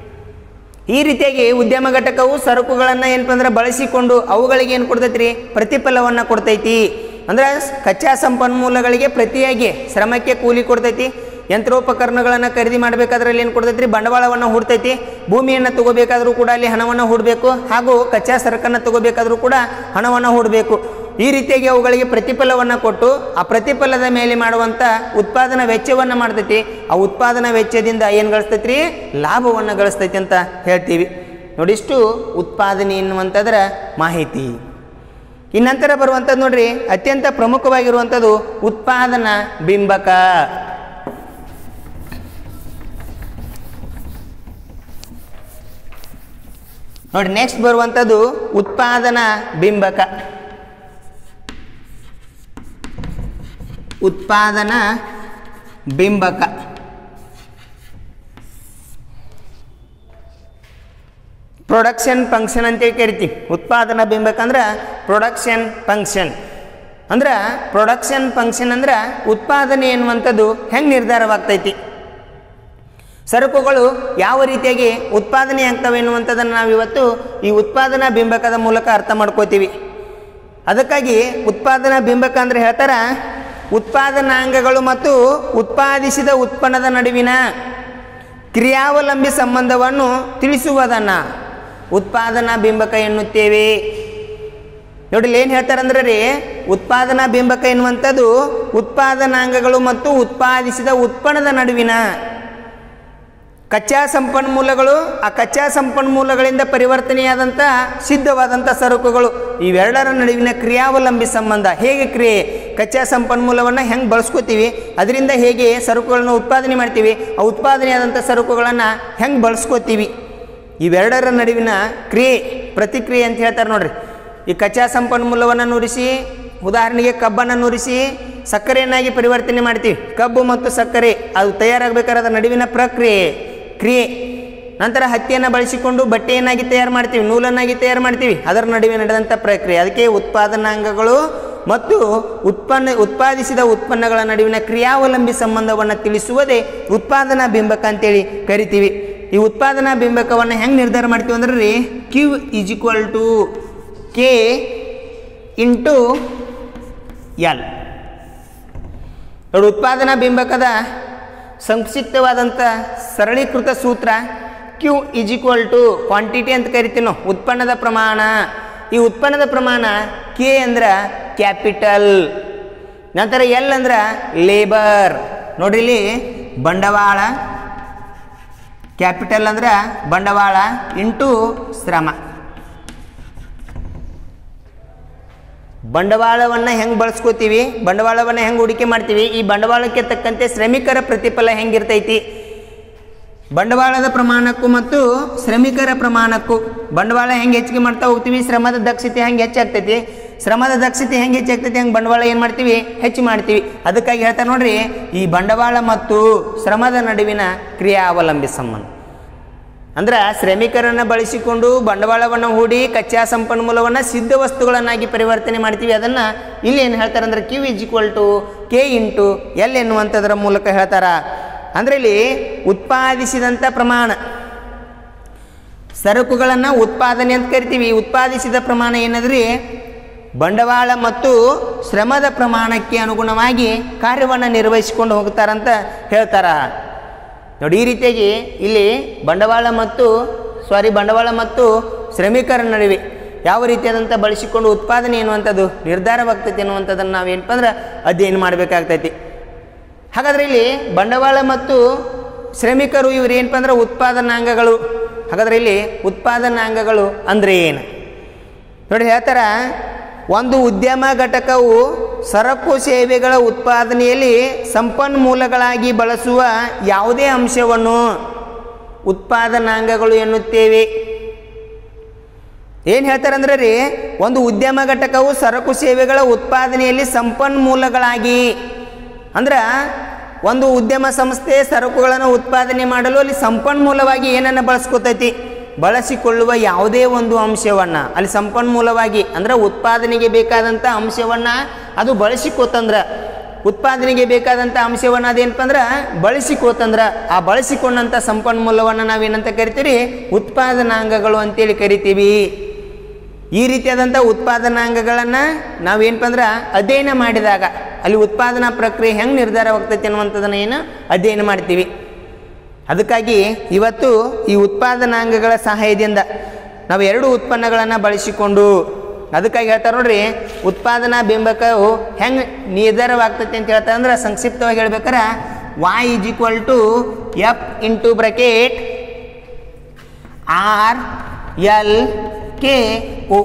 ಈ ರೀತಿಯಾಗಿ ಉದ್ಯಮ ಘಟಕವು ಸರಕುಗಳನ್ನು ಏನಪ್ಪ ಅಂದ್ರೆ ಬಳಸಿಕೊಂಡು ಅವುಗಳಿಗೆ ಏನು ಕೊಡ್ತೈತಿ ರೀ ಪ್ರತಿಫಲವನ್ನು ಕೊಡ್ತೈತಿ ಅಂದ್ರೆ ಕಚ್ಚಾ ಸಂಪನ್ಮೂಲಗಳಿಗೆ ಪ್ರತಿಯಾಗಿ ಶ್ರಮಕ್ಕೆ ಕೂಲಿ ಕೊಡ್ತೈತಿ ಯಂತ್ರೋಪಕರಣಗಳನ್ನು ಖರೀದಿ ಮಾಡಬೇಕಾದ್ರಲ್ಲಿ ಏನು ಕೊಡ್ತೈತಿ ರೀ ಬಂಡವಾಳವನ್ನು ಹೂಡ್ತೈತಿ ಭೂಮಿಯನ್ನು ತಗೋಬೇಕಾದ್ರೂ ಕೂಡ ಅಲ್ಲಿ ಹಣವನ್ನು ಹೂಡಬೇಕು ಹಾಗೂ ಕಚ್ಚಾ ಸರಕನ್ನು ತಗೋಬೇಕಾದ್ರೂ ಕೂಡ ಹಣವನ್ನು ಹೂಡಬೇಕು ಈ ರೀತಿಯಾಗಿ ಅವುಗಳಿಗೆ ಪ್ರತಿಫಲವನ್ನು ಕೊಟ್ಟು ಆ ಪ್ರತಿಫಲದ ಮೇಲೆ ಮಾಡುವಂಥ ಉತ್ಪಾದನಾ ವೆಚ್ಚವನ್ನು ಮಾಡ್ತೈತಿ ಆ ಉತ್ಪಾದನಾ ವೆಚ್ಚದಿಂದ ಏನು ಗಳಿಸ್ತೈತಿ ರೀ ಲಾಭವನ್ನು ಗಳಿಸ್ತೈತಿ ಅಂತ ಹೇಳ್ತೀವಿ ನೋಡಿಷ್ಟು ಉತ್ಪಾದನೆ ಎನ್ನುವಂಥದ್ರ ಮಾಹಿತಿ ಈ ನಂತರ ಬರುವಂಥದ್ದು ನೋಡ್ರಿ ಅತ್ಯಂತ ಪ್ರಮುಖವಾಗಿರುವಂಥದ್ದು ಉತ್ಪಾದನಾ ಬಿಂಬಕ ನೋಡಿ ನೆಕ್ಸ್ಟ್ ಬರುವಂಥದ್ದು ಉತ್ಪಾದನಾ ಬಿಂಬಕ ಉತ್ಪಾದನಾ ಬಿಂಬಕ ಪ್ರೊಡಕ್ಷನ್ ಫಂಕ್ಷನ್ ಅಂತೇಳಿ ಕರಿತೀವಿ ಉತ್ಪಾದನಾ ಬಿಂಬಕ ಅಂದ್ರೆ ಪ್ರೊಡಕ್ಷನ್ ಫಂಕ್ಷನ್ ಅಂದ್ರೆ ಪ್ರೊಡಕ್ಷನ್ ಫಂಕ್ಷನ್ ಅಂದ್ರೆ ಉತ್ಪಾದನೆ ಎನ್ನುವಂಥದ್ದು ಹೆಂಗೆ ನಿರ್ಧಾರವಾಗ್ತೈತಿ ಸರಕುಗಳು ಯಾವ ರೀತಿಯಾಗಿ ಉತ್ಪಾದನೆ ಆಗ್ತವೆ ಎನ್ನುವಂಥದ್ದನ್ನು ನಾವು ಇವತ್ತು ಈ ಉತ್ಪಾದನಾ ಬಿಂಬಕದ ಮೂಲಕ ಅರ್ಥ ಮಾಡ್ಕೋತೀವಿ ಅದಕ್ಕಾಗಿ ಉತ್ಪಾದನಾ ಬಿಂಬಕ ಅಂದ್ರೆ ಹೇಳ್ತಾರ ಉತ್ಪಾದನಾಂಗಗಳು ಮತ್ತು ಉತ್ಪಾದಿಸಿದ ಉತ್ಪನ್ನದ ನಡುವಿನ ಕ್ರಿಯಾವಲಂಬಿ ಸಂಬಂಧವನ್ನು ತಿಳಿಸುವುದನ್ನು ಉತ್ಪಾದನಾ ಬಿಂಬಕ ಎನ್ನುತ್ತೇವೆ ನೋಡಿ ಏನು ಹೇಳ್ತಾರಂದ್ರೆ ರೀ ಉತ್ಪಾದನಾ ಬಿಂಬಕ ಎನ್ನುವಂಥದ್ದು ಉತ್ಪಾದನಾಂಗಗಳು ಮತ್ತು ಉತ್ಪಾದಿಸಿದ ಉತ್ಪನ್ನದ ನಡುವಿನ ಕಚ್ಚಾ ಸಂಪನ್ಮೂಲಗಳು ಆ ಕಚ್ಚಾ ಸಂಪನ್ಮೂಲಗಳಿಂದ ಪರಿವರ್ತನೆಯಾದಂಥ ಸಿದ್ಧವಾದಂಥ ಸರಕುಗಳು ಇವೆರಡರ ನಡುವಿನ ಕ್ರಿಯಾವಲಂಬಿ ಸಂಬಂಧ ಹೇಗೆ ಕ್ರಿಯೆ ಕಚ್ಚಾ ಸಂಪನ್ಮೂಲವನ್ನು ಹೆಂಗೆ ಬಳಸ್ಕೋತೀವಿ ಅದರಿಂದ ಹೇಗೆ ಸರಕುಗಳನ್ನು ಉತ್ಪಾದನೆ ಮಾಡ್ತೀವಿ ಆ ಉತ್ಪಾದನೆಯಾದಂಥ ಸರಕುಗಳನ್ನು ಹೆಂಗೆ ಬಳಸ್ಕೋತೀವಿ ಇವೆರಡರ ನಡುವಿನ ಕ್ರಿಯೆ ಪ್ರತಿಕ್ರಿಯೆ ಅಂತ ಹೇಳ್ತಾರೆ ನೋಡ್ರಿ ಈ ಕಚ್ಚಾ ಸಂಪನ್ಮೂಲವನ್ನು ನುರಿಸಿ ಉದಾಹರಣೆಗೆ ಕಬ್ಬನ್ನು ನುರಿಸಿ ಸಕ್ಕರೆಯನ್ನಾಗಿ ಪರಿವರ್ತನೆ ಮಾಡ್ತೀವಿ ಕಬ್ಬು ಮತ್ತು ಸಕ್ಕರೆ ಅದು ತಯಾರಾಗಬೇಕಾದ್ರೆ ಅದರ ನಡುವಿನ ಪ್ರಕ್ರಿಯೆ ಕ್ರಿಯೆ ನಂತರ ಹತ್ತಿಯನ್ನು ಬಳಸಿಕೊಂಡು ಬಟ್ಟೆಯನ್ನಾಗಿ ತಯಾರು ಮಾಡ್ತೀವಿ ನೂಲನ್ನಾಗಿ ತಯಾರು ಮಾಡ್ತೀವಿ ಅದರ ನಡುವೆ ನಡೆದಂಥ ಪ್ರಕ್ರಿಯೆ ಅದಕ್ಕೆ ಉತ್ಪಾದನಾಂಗಗಳು ಮತ್ತು ಉತ್ಪನ್ನ ಉತ್ಪಾದಿಸಿದ ಉತ್ಪನ್ನಗಳ ನಡುವಿನ ಕ್ರಿಯಾವಲಂಬಿ ಸಂಬಂಧವನ್ನು ತಿಳಿಸುವುದೇ ಉತ್ಪಾದನಾ ಬಿಂಬಕ ಅಂತೇಳಿ ಕರಿತೀವಿ ಈ ಉತ್ಪಾದನಾ ಬಿಂಬಕವನ್ನು ಹೆಂಗೆ ನಿರ್ಧಾರ ಮಾಡ್ತೀವಿ ಅಂದ್ರೆ ರೀ Q is equal to K into L ನೋಡಿ ಉತ್ಪಾದನಾ ಬಿಂಬಕದ ಸಂಕ್ಷಿಪ್ತವಾದಂಥ ಸರಳೀಕೃತ ಸೂತ್ರ Q is equal to quantity ಅಂತ ಕರಿತೀವಿ ನಾವು ಉತ್ಪನ್ನದ ಪ್ರಮಾಣ ಈ ಉತ್ಪನ್ನದ ಪ್ರಮಾಣ ಕೆ ಅಂದ್ರೆ ಕ್ಯಾಪಿಟಲ್ ನಂತರ ಎಲ್ ಅಂದ್ರೆ ಲೇಬರ್ ನೋಡ್ರಿ ಇಲ್ಲಿ ಬಂಡವಾಳ ಕ್ಯಾಪಿಟಲ್ ಅಂದ್ರೆ ಬಂಡವಾಳ ಇಂಟು ಶ್ರಮ ಬಂಡವಾಳವನ್ನು ಹೆಂಗೆ ಬಳಸ್ಕೋತೀವಿ ಬಂಡವಾಳವನ್ನು ಹೆಂಗೆ ಹೂಡಿಕೆ ಮಾಡ್ತೀವಿ ಈ ಬಂಡವಾಳಕ್ಕೆ ತಕ್ಕಂತೆ ಶ್ರಮಿಕರ ಪ್ರತಿಫಲ ಹೆಂಗಿರ್ತೈತಿ ಬಂಡವಾಳದ ಪ್ರಮಾಣಕ್ಕೂ ಮತ್ತು ಶ್ರಮಿಕರ ಪ್ರಮಾಣಕ್ಕೂ ಬಂಡವಾಳ ಹೆಂಗೆ ಹೆಚ್ಚಿಗೆ ಮಾಡ್ತಾ ಹೋಗ್ತೀವಿ ಶ್ರಮದ ದಕ್ಷತೆ ಹೆಂಗೆ ಹೆಚ್ಚಾಗ್ತೈತಿ ಶ್ರಮದ ದಕ್ಷತೆ ಹೆಂಗೆ ಹೆಚ್ಚಾಗ್ತೈತಿ ಹಂಗೆ ಬಂಡವಾಳ ಏನು ಮಾಡ್ತೀವಿ ಹೆಚ್ಚು ಮಾಡ್ತೀವಿ ಅದಕ್ಕಾಗಿ ಹೇಳ್ತಾರೆ ನೋಡ್ರಿ ಈ ಬಂಡವಾಳ ಮತ್ತು ಶ್ರಮದ ನಡುವಿನ ಕ್ರಿಯಾವಲಂಬಿ ಸಂಬಂಧ ಅಂದ್ರೆ ಶ್ರಮಿಕರನ್ನು ಬಳಸಿಕೊಂಡು ಬಂಡವಾಳವನ್ನು ಹೂಡಿ ಕಚ್ಚಾ ಸಂಪನ್ಮೂಲವನ್ನು ಸಿದ್ಧ ವಸ್ತುಗಳನ್ನಾಗಿ ಪರಿವರ್ತನೆ ಮಾಡ್ತೀವಿ ಅದನ್ನು ಇಲ್ಲಿ ಏನು ಹೇಳ್ತಾರೆ ಅಂದ್ರೆ Q is equal to K into L ಎನ್ನುವಂಥದ್ರ ಮೂಲಕ ಹೇಳ್ತಾರ ಅಂದ್ರೆ ಇಲ್ಲಿ ಉತ್ಪಾದಿಸಿದಂಥ ಪ್ರಮಾಣ ಸರಕುಗಳನ್ನು ಉತ್ಪಾದನೆ ಅಂತ ಕರಿತೀವಿ ಉತ್ಪಾದಿಸಿದ ಪ್ರಮಾಣ ಏನದ್ರಿ ಬಂಡವಾಳ ಮತ್ತು ಶ್ರಮದ ಪ್ರಮಾಣಕ್ಕೆ ಅನುಗುಣವಾಗಿ ಕಾರ್ಯವನ್ನು ನಿರ್ವಹಿಸಿಕೊಂಡು ಹೋಗ್ತಾರಂತ ಹೇಳ್ತಾರ ನೋಡಿ ಈ ರೀತಿಯಾಗಿ ಇಲ್ಲಿ ಬಂಡವಾಳ ಮತ್ತು ಸಾರಿ ಬಂಡವಾಳ ಮತ್ತು ಶ್ರಮಿಕರ ನಡುವೆ ಯಾವ ರೀತಿಯಾದಂಥ ಬಳಸಿಕೊಂಡು ಉತ್ಪಾದನೆ ಎನ್ನುವಂಥದ್ದು ನಿರ್ಧಾರವಾಗ್ತೈತಿ ಅನ್ನುವಂಥದ್ದನ್ನು ನಾವೇನಪ್ಪ ಅಂದ್ರೆ ಅಧ್ಯಯನ ಮಾಡಬೇಕಾಗ್ತೈತಿ ಹಾಗಾದ್ರೆ ಇಲ್ಲಿ ಬಂಡವಾಳ ಮತ್ತು ಶ್ರಮಿಕರು ಇವ್ರು ಏನಪ್ಪ ಅಂದ್ರೆ ಉತ್ಪಾದನಾಂಗಗಳು ಹಾಗಾದ್ರೆ ಇಲ್ಲಿ ಉತ್ಪಾದನಾಂಗಗಳು ಅಂದ್ರೆ ಏನು ನೋಡಿ ಹೇಳ್ತಾರ ಒಂದು ಉದ್ಯಮ ಘಟಕವು ಸರಕು ಸೇವೆಗಳ ಉತ್ಪಾದನೆಯಲ್ಲಿ ಸಂಪನ್ಮೂಲಗಳಾಗಿ ಬಳಸುವ ಯಾವುದೇ ಅಂಶವನ್ನು ಉತ್ಪಾದನಾಂಗಗಳು ಎನ್ನುತ್ತೇವೆ ಏನು ಹೇಳ್ತಾರೆ ಅಂದ್ರೆ ರೀ ಒಂದು ಉದ್ಯಮ ಘಟಕವು ಸರಕು ಸೇವೆಗಳ ಉತ್ಪಾದನೆಯಲ್ಲಿ ಸಂಪನ್ಮೂಲಗಳಾಗಿ ಅಂದ್ರೆ ಒಂದು ಉದ್ಯಮ ಸಂಸ್ಥೆ ಸರಕುಗಳನ್ನು ಉತ್ಪಾದನೆ ಮಾಡಲು ಅಲ್ಲಿ ಸಂಪನ್ಮೂಲವಾಗಿ ಏನನ್ನು ಬಳಸ್ಕೊತೈತಿ ಬಳಸಿಕೊಳ್ಳುವ ಯಾವುದೇ ಒಂದು ಅಂಶವನ್ನು ಅಲ್ಲಿ ಸಂಪನ್ಮೂಲವಾಗಿ ಅಂದ್ರೆ ಉತ್ಪಾದನೆಗೆ ಬೇಕಾದಂಥ ಅಂಶವನ್ನು ಅದು ಬಳಸಿಕೋತಂದ್ರೆ ಉತ್ಪಾದನೆಗೆ ಬೇಕಾದಂಥ ಅಂಶವನ್ನು ಅದೇನಪ್ಪ ಅಂದ್ರೆ ಬಳಸಿಕೋತಂದ್ರೆ ಆ ಬಳಸಿಕೊಂಡಂಥ ಸಂಪನ್ಮೂಲವನ್ನು ನಾವೇನಂತ ಕರಿತೀವಿ ಉತ್ಪಾದನಾಂಗಗಳು ಅಂತೇಳಿ ಕರಿತೀವಿ ಈ ರೀತಿಯಾದಂಥ ಉತ್ಪಾದನಾಂಗಗಳನ್ನು ನಾವೇನಪ್ಪ ಅಂದ್ರೆ ಅಧ್ಯಯನ ಮಾಡಿದಾಗ ಅಲ್ಲಿ ಉತ್ಪಾದನಾ ಪ್ರಕ್ರಿಯೆ ಹೆಂಗೆ ನಿರ್ಧಾರವಾಗ್ತೈತೆ ಅನ್ನುವಂಥದ್ದನ್ನು ಏನು ಅಧ್ಯಯನ ಮಾಡ್ತೀವಿ ಅದಕ್ಕಾಗಿ ಇವತ್ತು ಈ ಉತ್ಪಾದನಾಂಗಗಳ ಸಹಾಯದಿಂದ ನಾವು ಎರಡು ಉತ್ಪನ್ನಗಳನ್ನು ಬಳಸಿಕೊಂಡು ಅದಕ್ಕಾಗಿ ಹೇಳ್ತಾರೆ ನೋಡ್ರಿ ಉತ್ಪಾದನಾ ಬಿಂಬಕವು ಹೆಂಗೆ ನಿರ್ಧಾರವಾಗ್ತೈತೆ ಅಂತ ಹೇಳ್ತಾರೆ ಅಂದ್ರೆ ಸಂಕ್ಷಿಪ್ತವಾಗಿ ಹೇಳ್ಬೇಕಾರೆ Y is equal to F into bracket R L K O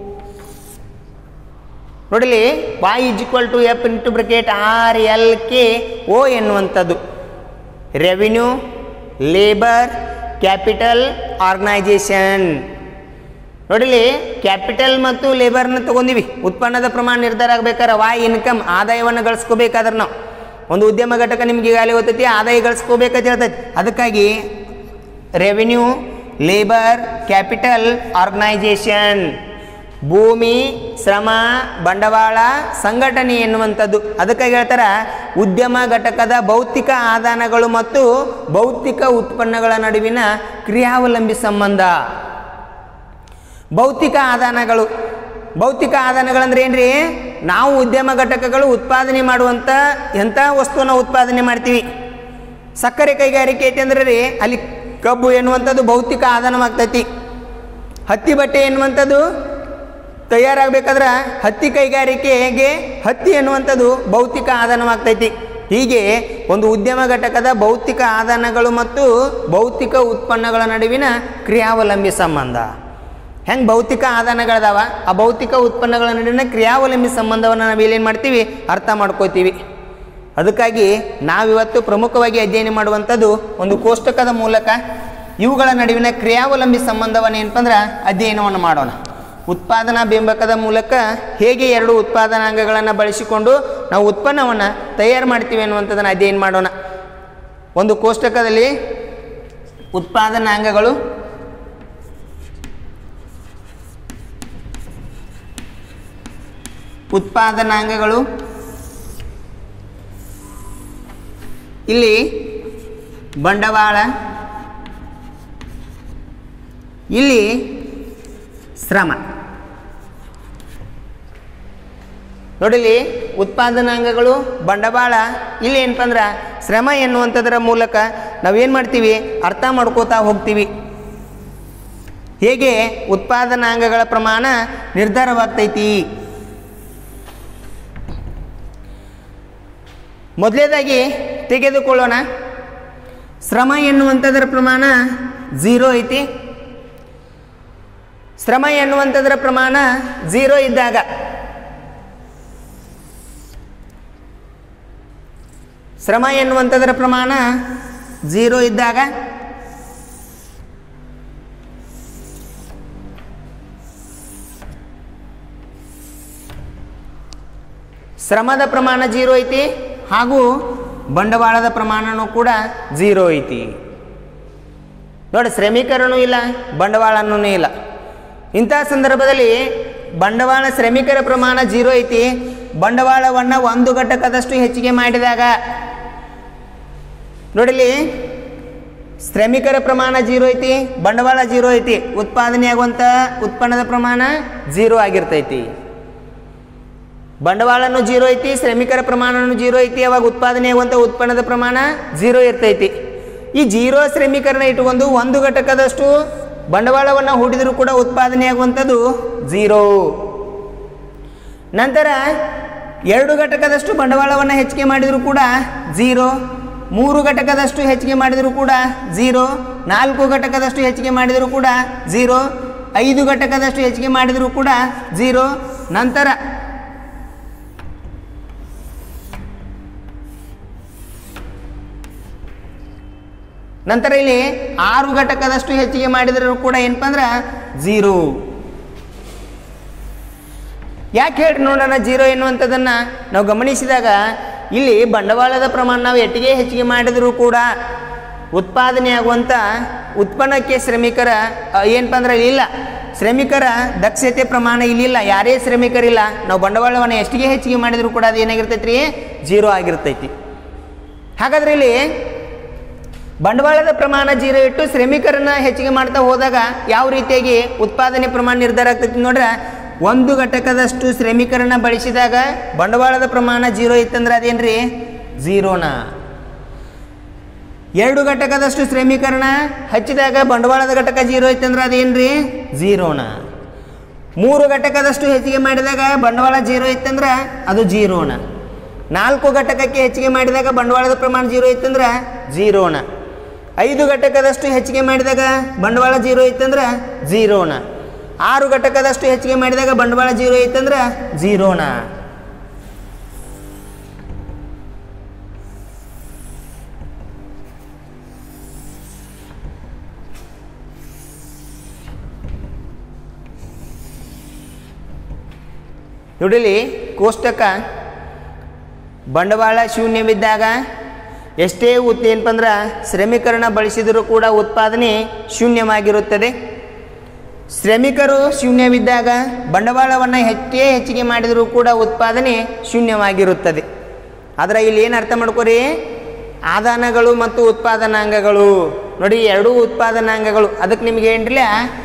ನೋಡಲಿ Y is equal to F into bracket R L K O ಎನ್ನುವಂಥದ್ದು ರೆವಿನ್ಯೂ ಲೇಬರ್ ಕ್ಯಾಪಿಟಲ್ ಆರ್ಗನೈಜೇಷನ್ ನೋಡಿಲಿ ಕ್ಯಾಪಿಟಲ್ ಮತ್ತು ಲೇಬರ್ನ ತಗೊಂಡಿವಿ ಉತ್ಪನ್ನದ ಪ್ರಮಾಣ ನಿರ್ಧಾರ ಆಗ್ಬೇಕಾದ್ರೆ ವಾಯ್ ಇನ್ಕಮ್ ಆದಾಯವನ್ನು ಗಳಿಸ್ಕೋಬೇಕಾದ್ರೆ ನಾವು ಒಂದು ಉದ್ಯಮ ಘಟಕ ನಿಮ್ಗೆ ಈಗಾಗಲೇ ಗೊತ್ತೈತಿ ಆದಾಯ ಗಳಿಸ್ಕೋಬೇಕಂತ ಹೇಳ್ತೈತಿ ಅದಕ್ಕಾಗಿ ರೆವಿನ್ಯೂ ಲೇಬರ್ ಕ್ಯಾಪಿಟಲ್ ಆರ್ಗನೈಜೇಷನ್ ಭೂಮಿ ಶ್ರಮ ಬಂಡವಾಳ ಸಂಘಟನೆ ಎನ್ನುವಂಥದ್ದು ಅದಕ್ಕಾಗಿ ಹೇಳ್ತಾರ ಉದ್ಯಮ ಘಟಕದ ಭೌತಿಕ ಆದಾನಗಳು ಮತ್ತು ಭೌತಿಕ ಉತ್ಪನ್ನಗಳ ನಡುವಿನ ಕ್ರಿಯಾವಲಂಬಿ ಸಂಬಂಧ ಭೌತಿಕ ಆದಾನಗಳು ಭೌತಿಕ ಆದಾನಗಳಂದ್ರೆ ಏನ್ರಿ ನಾವು ಉದ್ಯಮ ಘಟಕಗಳು ಉತ್ಪಾದನೆ ಮಾಡುವಂಥ ಎಂಥ ವಸ್ತುವನ್ನು ಉತ್ಪಾದನೆ ಮಾಡ್ತೀವಿ ಸಕ್ಕರೆ ಕೈಗಾರಿಕೆ ಐತಿ ಅಂದ್ರೆ ರೀ ಅಲ್ಲಿ ಕಬ್ಬು ಎನ್ನುವಂಥದ್ದು ಭೌತಿಕ ಆದಾನವಾಗ್ತೈತಿ ಹತ್ತಿ ಬಟ್ಟೆ ಎನ್ನುವಂಥದ್ದು ತಯಾರಾಗಬೇಕಾದ್ರೆ ಹತ್ತಿ ಕೈಗಾರಿಕೆಗೆ ಹತ್ತಿ ಎನ್ನುವಂಥದ್ದು ಭೌತಿಕ ಆದಾನವಾಗ್ತೈತಿ ಹೀಗೆ ಒಂದು ಉದ್ಯಮ ಘಟಕದ ಭೌತಿಕ ಆದಾನಗಳು ಮತ್ತು ಭೌತಿಕ ಉತ್ಪನ್ನಗಳ ನಡುವಿನ ಕ್ರಿಯಾವಲಂಬಿ ಸಂಬಂಧ ಹೆಂಗೆ ಭೌತಿಕ ಆದಾನಗಳದಾವ ಆ ಭೌತಿಕ ಉತ್ಪನ್ನಗಳ ನಡುವಿನ ಕ್ರಿಯಾವಲಂಬಿ ಸಂಬಂಧವನ್ನು ನಾವು ಏನೇನು ಮಾಡ್ತೀವಿ ಅರ್ಥ ಮಾಡ್ಕೋತೀವಿ ಅದಕ್ಕಾಗಿ ನಾವಿವತ್ತು ಪ್ರಮುಖವಾಗಿ ಅಧ್ಯಯನ ಮಾಡುವಂಥದ್ದು ಒಂದು ಕೋಷ್ಟಕದ ಮೂಲಕ ಇವುಗಳ ನಡುವಿನ ಕ್ರಿಯಾವಲಂಬಿ ಸಂಬಂಧವನ್ನು ಏನಪ್ಪ ಅಂದ್ರೆ ಅಧ್ಯಯನವನ್ನು ಮಾಡೋಣ ಉತ್ಪಾದನಾ ಬಿಂಬಕದ ಮೂಲಕ ಹೇಗೆ ಎರಡು ಉತ್ಪಾದನಾಂಗಗಳನ್ನು ಬಳಸಿಕೊಂಡು ನಾವು ಉತ್ಪನ್ನವನ್ನು ತಯಾರು ಮಾಡ್ತೀವಿ ಅನ್ನುವಂಥದ್ದನ್ನು ಅಧ್ಯಯನ ಮಾಡೋಣ ಒಂದು ಕೋಷ್ಟಕದಲ್ಲಿ ಉತ್ಪಾದನಾಂಗಗಳು ಉತ್ಪಾದನಾಂಗಗಳು ಇಲ್ಲಿ ಬಂಡವಾಳ ಇಲ್ಲಿ ಶ್ರಮ ನೋಡಿಲಿ ಉತ್ಪಾದನಾಂಗಗಳು ಬಂಡವಾಳ ಇಲ್ಲಿ ಏನಪ್ಪ ಅಂದ್ರೆ ಶ್ರಮ ಎನ್ನುವಂಥದ್ರ ಮೂಲಕ ನಾವೇನು ಮಾಡ್ತೀವಿ ಅರ್ಥ ಮಾಡ್ಕೋತಾ ಹೋಗ್ತೀವಿ ಹೇಗೆ ಉತ್ಪಾದನಾಂಗಗಳ ಪ್ರಮಾಣ ನಿರ್ಧಾರವಾಗ್ತೈತಿ ಮೊದಲೇದಾಗಿ ತೆಗೆದುಕೊಳ್ಳೋಣ ಶ್ರಮ ಎನ್ನುವಂಥದ್ರ ಪ್ರಮಾಣ ಝೀರೋ ಐತಿ ಶ್ರಮ ಎನ್ನುವಂಥದ್ರ ಪ್ರಮಾಣ ಝೀರೋ ಇದ್ದಾಗ ಶ್ರಮ ಎನ್ನುವಂಥದ್ರ ಪ್ರಮಾಣ ಝೀರೋ ಇದ್ದಾಗ ಶ್ರಮದ ಪ್ರಮಾಣ ಜೀರೋ ಐತಿ ಹಾಗೂ ಬಂಡವಾಳದ ಪ್ರಮಾಣನೂ ಕೂಡ ಝೀರೋ ಐತಿ ನೋಡಿ ಶ್ರಮಿಕರನೂ ಇಲ್ಲ ಬಂಡವಾಳನೂ ಇಲ್ಲ ಇಂಥ ಸಂದರ್ಭದಲ್ಲಿ ಬಂಡವಾಳ ಶ್ರಮಿಕರ ಪ್ರಮಾಣ ಜೀರೋ ಐತಿ ಬಂಡವಾಳವನ್ನು ಒಂದು ಘಟಕದಷ್ಟು ಹೆಚ್ಚಿಗೆ ಮಾಡಿದಾಗ ನೋಡಿಲಿ ಶ್ರಮಿಕರ ಪ್ರಮಾಣ ಜೀರೋ ಐತಿ ಬಂಡವಾಳ ಜೀರೋ ಐತಿ ಉತ್ಪಾದನೆ ಆಗುವಂಥ ಉತ್ಪನ್ನದ ಪ್ರಮಾಣ ಜೀರೋ ಆಗಿರ್ತೈತಿ ಬಂಡವಾಳನು ಜೀರೋ ಐತಿ ಶ್ರಮಿಕರ ಪ್ರಮಾಣನು ಜೀರೋ ಐತಿ ಅವಾಗ ಉತ್ಪಾದನೆ ಆಗುವಂಥ ಉತ್ಪನ್ನದ ಪ್ರಮಾಣ ಜೀರೋ ಇರ್ತೈತಿ ಈ ಜೀರೋ ಶ್ರಮಿಕರನ್ನ ಇಟ್ಟುಕೊಂಡು ಒಂದು ಘಟಕದಷ್ಟು ಬಂಡವಾಳವನ್ನು ಹೂಡಿದರೂ ಕೂಡ ಉತ್ಪಾದನೆ ಆಗುವಂಥದ್ದು ಜೀರೋ ನಂತರ ಎರಡು ಘಟಕದಷ್ಟು ಬಂಡವಾಳವನ್ನು ಹೆಚ್ಚಿಗೆ ಮಾಡಿದರೂ ಕೂಡ ಜೀರೋ ಮೂರು ಘಟಕದಷ್ಟು ಹೆಚ್ಚಿಗೆ ಮಾಡಿದರೂ ಕೂಡ ಜೀರೋ ನಾಲ್ಕು ಘಟಕದಷ್ಟು ಹೆಚ್ಚಿಗೆ ಮಾಡಿದರೂ ಕೂಡ ಜೀರೋ ಐದು ಘಟಕದಷ್ಟು ಹೆಚ್ಚಿಗೆ ಮಾಡಿದರೂ ಕೂಡ ಜೀರೋ ನಂತರ ನಂತರ ಇಲ್ಲಿ ಆರು ಘಟಕದಷ್ಟು ಹೆಚ್ಚಿಗೆ ಮಾಡಿದರೂ ಕೂಡ ಏನಪ್ಪ ಅಂದ್ರೆ ಜೀರೋ ಯಾಕೆ ಹೇಳಿ ನೋಡೋಣ ಜೀರೋ ಎನ್ನುವಂಥದ್ದನ್ನು ನಾವು ಗಮನಿಸಿದಾಗ ಇಲ್ಲಿ ಬಂಡವಾಳದ ಪ್ರಮಾಣ ನಾವು ಎಟ್ಟಿಗೆ ಹೆಚ್ಚಿಗೆ ಮಾಡಿದರೂ ಕೂಡ ಉತ್ಪಾದನೆ ಆಗುವಂಥ ಉತ್ಪನ್ನಕ್ಕೆ ಶ್ರಮಿಕರ ಆ, ಏನಪ್ಪ ಅಂದ್ರೆ ಇಲ್ಲ ಶ್ರಮಿಕರ ದಕ್ಷತೆ ಪ್ರಮಾಣ ಇಲ್ಲಿಲ್ಲ ಯಾರೇ ಶ್ರಮಿಕರಿಲ್ಲ ನಾವು ಬಂಡವಾಳವನ್ನು ಎಷ್ಟಿಗೆ ಹೆಚ್ಚಿಗೆ ಮಾಡಿದರೂ ಕೂಡ ಅದು ಏನಾಗಿರ್ತೈತಿ ರೀ ಜೀರೋ ಆಗಿರ್ತೈತಿ ಹಾಗಾದ್ರೆ ಇಲ್ಲಿ ಬಂಡವಾಳದ ಪ್ರಮಾಣ ಜೀರೋ ಇಟ್ಟು ಶ್ರಮಿಕರನ್ನ ಹೆಚ್ಚಿಗೆ ಮಾಡ್ತಾ ಹೋದಾಗ ಯಾವ ರೀತಿಯಾಗಿ ಉತ್ಪಾದನೆ ಪ್ರಮಾಣ ನಿರ್ಧಾರ ಆಗ್ತೈತಿ ನೋಡ್ರೆ ಒಂದು ಘಟಕದಷ್ಟು ಶ್ರಮಿಕರನ್ನ ಬಳಸಿದಾಗ ಬಂಡವಾಳದ ಪ್ರಮಾಣ ಜೀರೋ ಇತ್ತಂದ್ರೆ ಅದೇನ್ರಿ ಜೀರೋನ ಎರಡು ಘಟಕದಷ್ಟು ಶ್ರಮೀಕರಣ ಹಚ್ಚಿದಾಗ ಬಂಡವಾಳದ ಘಟಕ ಜೀರೋ ಇತ್ತಂದ್ರೆ ಅದೇನ್ರಿ ಜೀರೋನ ಮೂರು ಘಟಕದಷ್ಟು ಹೆಚ್ಚಿಗೆ ಮಾಡಿದಾಗ ಬಂಡವಾಳ ಜೀರೋ ಇತ್ತಂದ್ರೆ ಅದು ಜೀರೋನ ನಾಲ್ಕು ಘಟಕಕ್ಕೆ ಹೆಚ್ಚಿಗೆ ಮಾಡಿದಾಗ ಬಂಡವಾಳದ ಪ್ರಮಾಣ ಜೀರೋ ಇತ್ತಂದ್ರೆ ಜೀರೋನ ಐದು ಘಟಕದಷ್ಟು ಹೆಚ್ಚಿಗೆ ಮಾಡಿದಾಗ ಬಂಡವಾಳ ಜೀರೋ ಇತ್ತಂದ್ರೆ ಜೀರೋನ ಆರು ಘಟಕದಷ್ಟು ಹೆಚ್ಚಿಗೆ ಮಾಡಿದಾಗ ಬಂಡವಾಳ ಜೀರೋ ಇತ್ತಂದ್ರೆ ಜೀರೋನ ನೋಡಿಲಿ ಕೋಷ್ಟಕ ಬಂಡವಾಳ ಶೂನ್ಯವಿದ್ದಾಗ ಎಷ್ಟೇ ಉತ್ ಏನಪ್ಪ ಅಂದ್ರೆ ಶ್ರಮಿಕರನ್ನ ಬಳಸಿದರೂ ಕೂಡ ಉತ್ಪಾದನೆ ಶೂನ್ಯವಾಗಿರುತ್ತದೆ ಶ್ರಮಿಕರು ಶೂನ್ಯವಿದ್ದಾಗ ಬಂಡವಾಳವನ್ನು ಹೆಚ್ಚೇ ಹೆಚ್ಚಿಗೆ ಮಾಡಿದರೂ ಕೂಡ ಉತ್ಪಾದನೆ ಶೂನ್ಯವಾಗಿರುತ್ತದೆ ಆದರೆ ಇಲ್ಲಿ ಏನು ಅರ್ಥ ಮಾಡ್ಕೊರಿ ಆದಾನಗಳು ಮತ್ತು ಉತ್ಪಾದನಾಂಗಗಳು ನೋಡಿ ಎರಡೂ ಉತ್ಪಾದನಾಂಗಗಳು ಅದಕ್ಕೆ ನಿಮಗೆ ಏನ್ರಿಲ್ಲ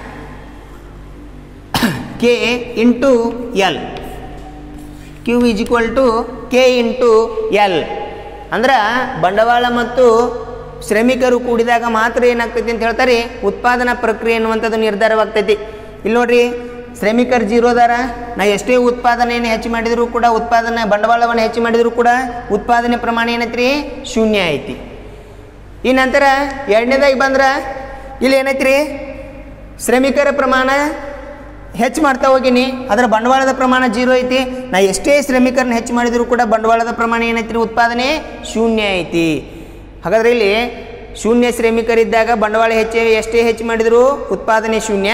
K into L Q is equal to K into L ಅಂದ್ರೆ ಬಂಡವಾಳ ಮತ್ತು ಶ್ರಮಿಕರು ಕೂಡಿದಾಗ ಮಾತ್ರ ಏನಾಗ್ತೈತಿ ಅಂತ ಹೇಳ್ತಾರೆ ಉತ್ಪಾದನಾ ಪ್ರಕ್ರಿಯೆ ಅನ್ನುವಂಥದ್ದು ನಿರ್ಧಾರವಾಗ್ತೈತಿ ಇಲ್ಲಿ ನೋಡ್ರಿ ಶ್ರಮಿಕರು ಜೀರೋದಾರ ನಾ ಎಷ್ಟೇ ಉತ್ಪಾದನೆಯನ್ನು ಹೆಚ್ಚು ಮಾಡಿದರೂ ಕೂಡ ಉತ್ಪಾದನೆ ಬಂಡವಾಳವನ್ನು ಹೆಚ್ಚು ಮಾಡಿದರೂ ಕೂಡ ಉತ್ಪಾದನೆ ಪ್ರಮಾಣ ಏನೈತ್ರಿ ಶೂನ್ಯ ಐತಿ ಈ ನಂತರ ಎರಡನೇದಾಗಿ ಬಂದ್ರೆ ಇಲ್ಲಿ ಏನೈತ್ರಿ ಶ್ರಮಿಕರ ಪ್ರಮಾಣ ಹೆಚ್ಚು ಮಾಡ್ತಾ ಹೋಗೀನಿ ಅದರ ಬಂಡವಾಳದ ಪ್ರಮಾಣ ಜೀರೋ ಐತಿ ನಾ ಎಷ್ಟೇ ಶ್ರಮಿಕರನ್ನ ಹೆಚ್ಚು ಮಾಡಿದರೂ ಕೂಡ ಬಂಡವಾಳದ ಪ್ರಮಾಣ ಏನೈತಿ ರೀ ಉತ್ಪಾದನೆ ಶೂನ್ಯ ಐತಿ ಹಾಗಾದ್ರೆ ಇಲ್ಲಿ ಶೂನ್ಯ ಶ್ರಮಿಕರಿದ್ದಾಗ ಬಂಡವಾಳ ಹೆಚ್ಚು ಎಷ್ಟೇ ಹೆಚ್ಚು ಮಾಡಿದರೂ ಉತ್ಪಾದನೆ ಶೂನ್ಯ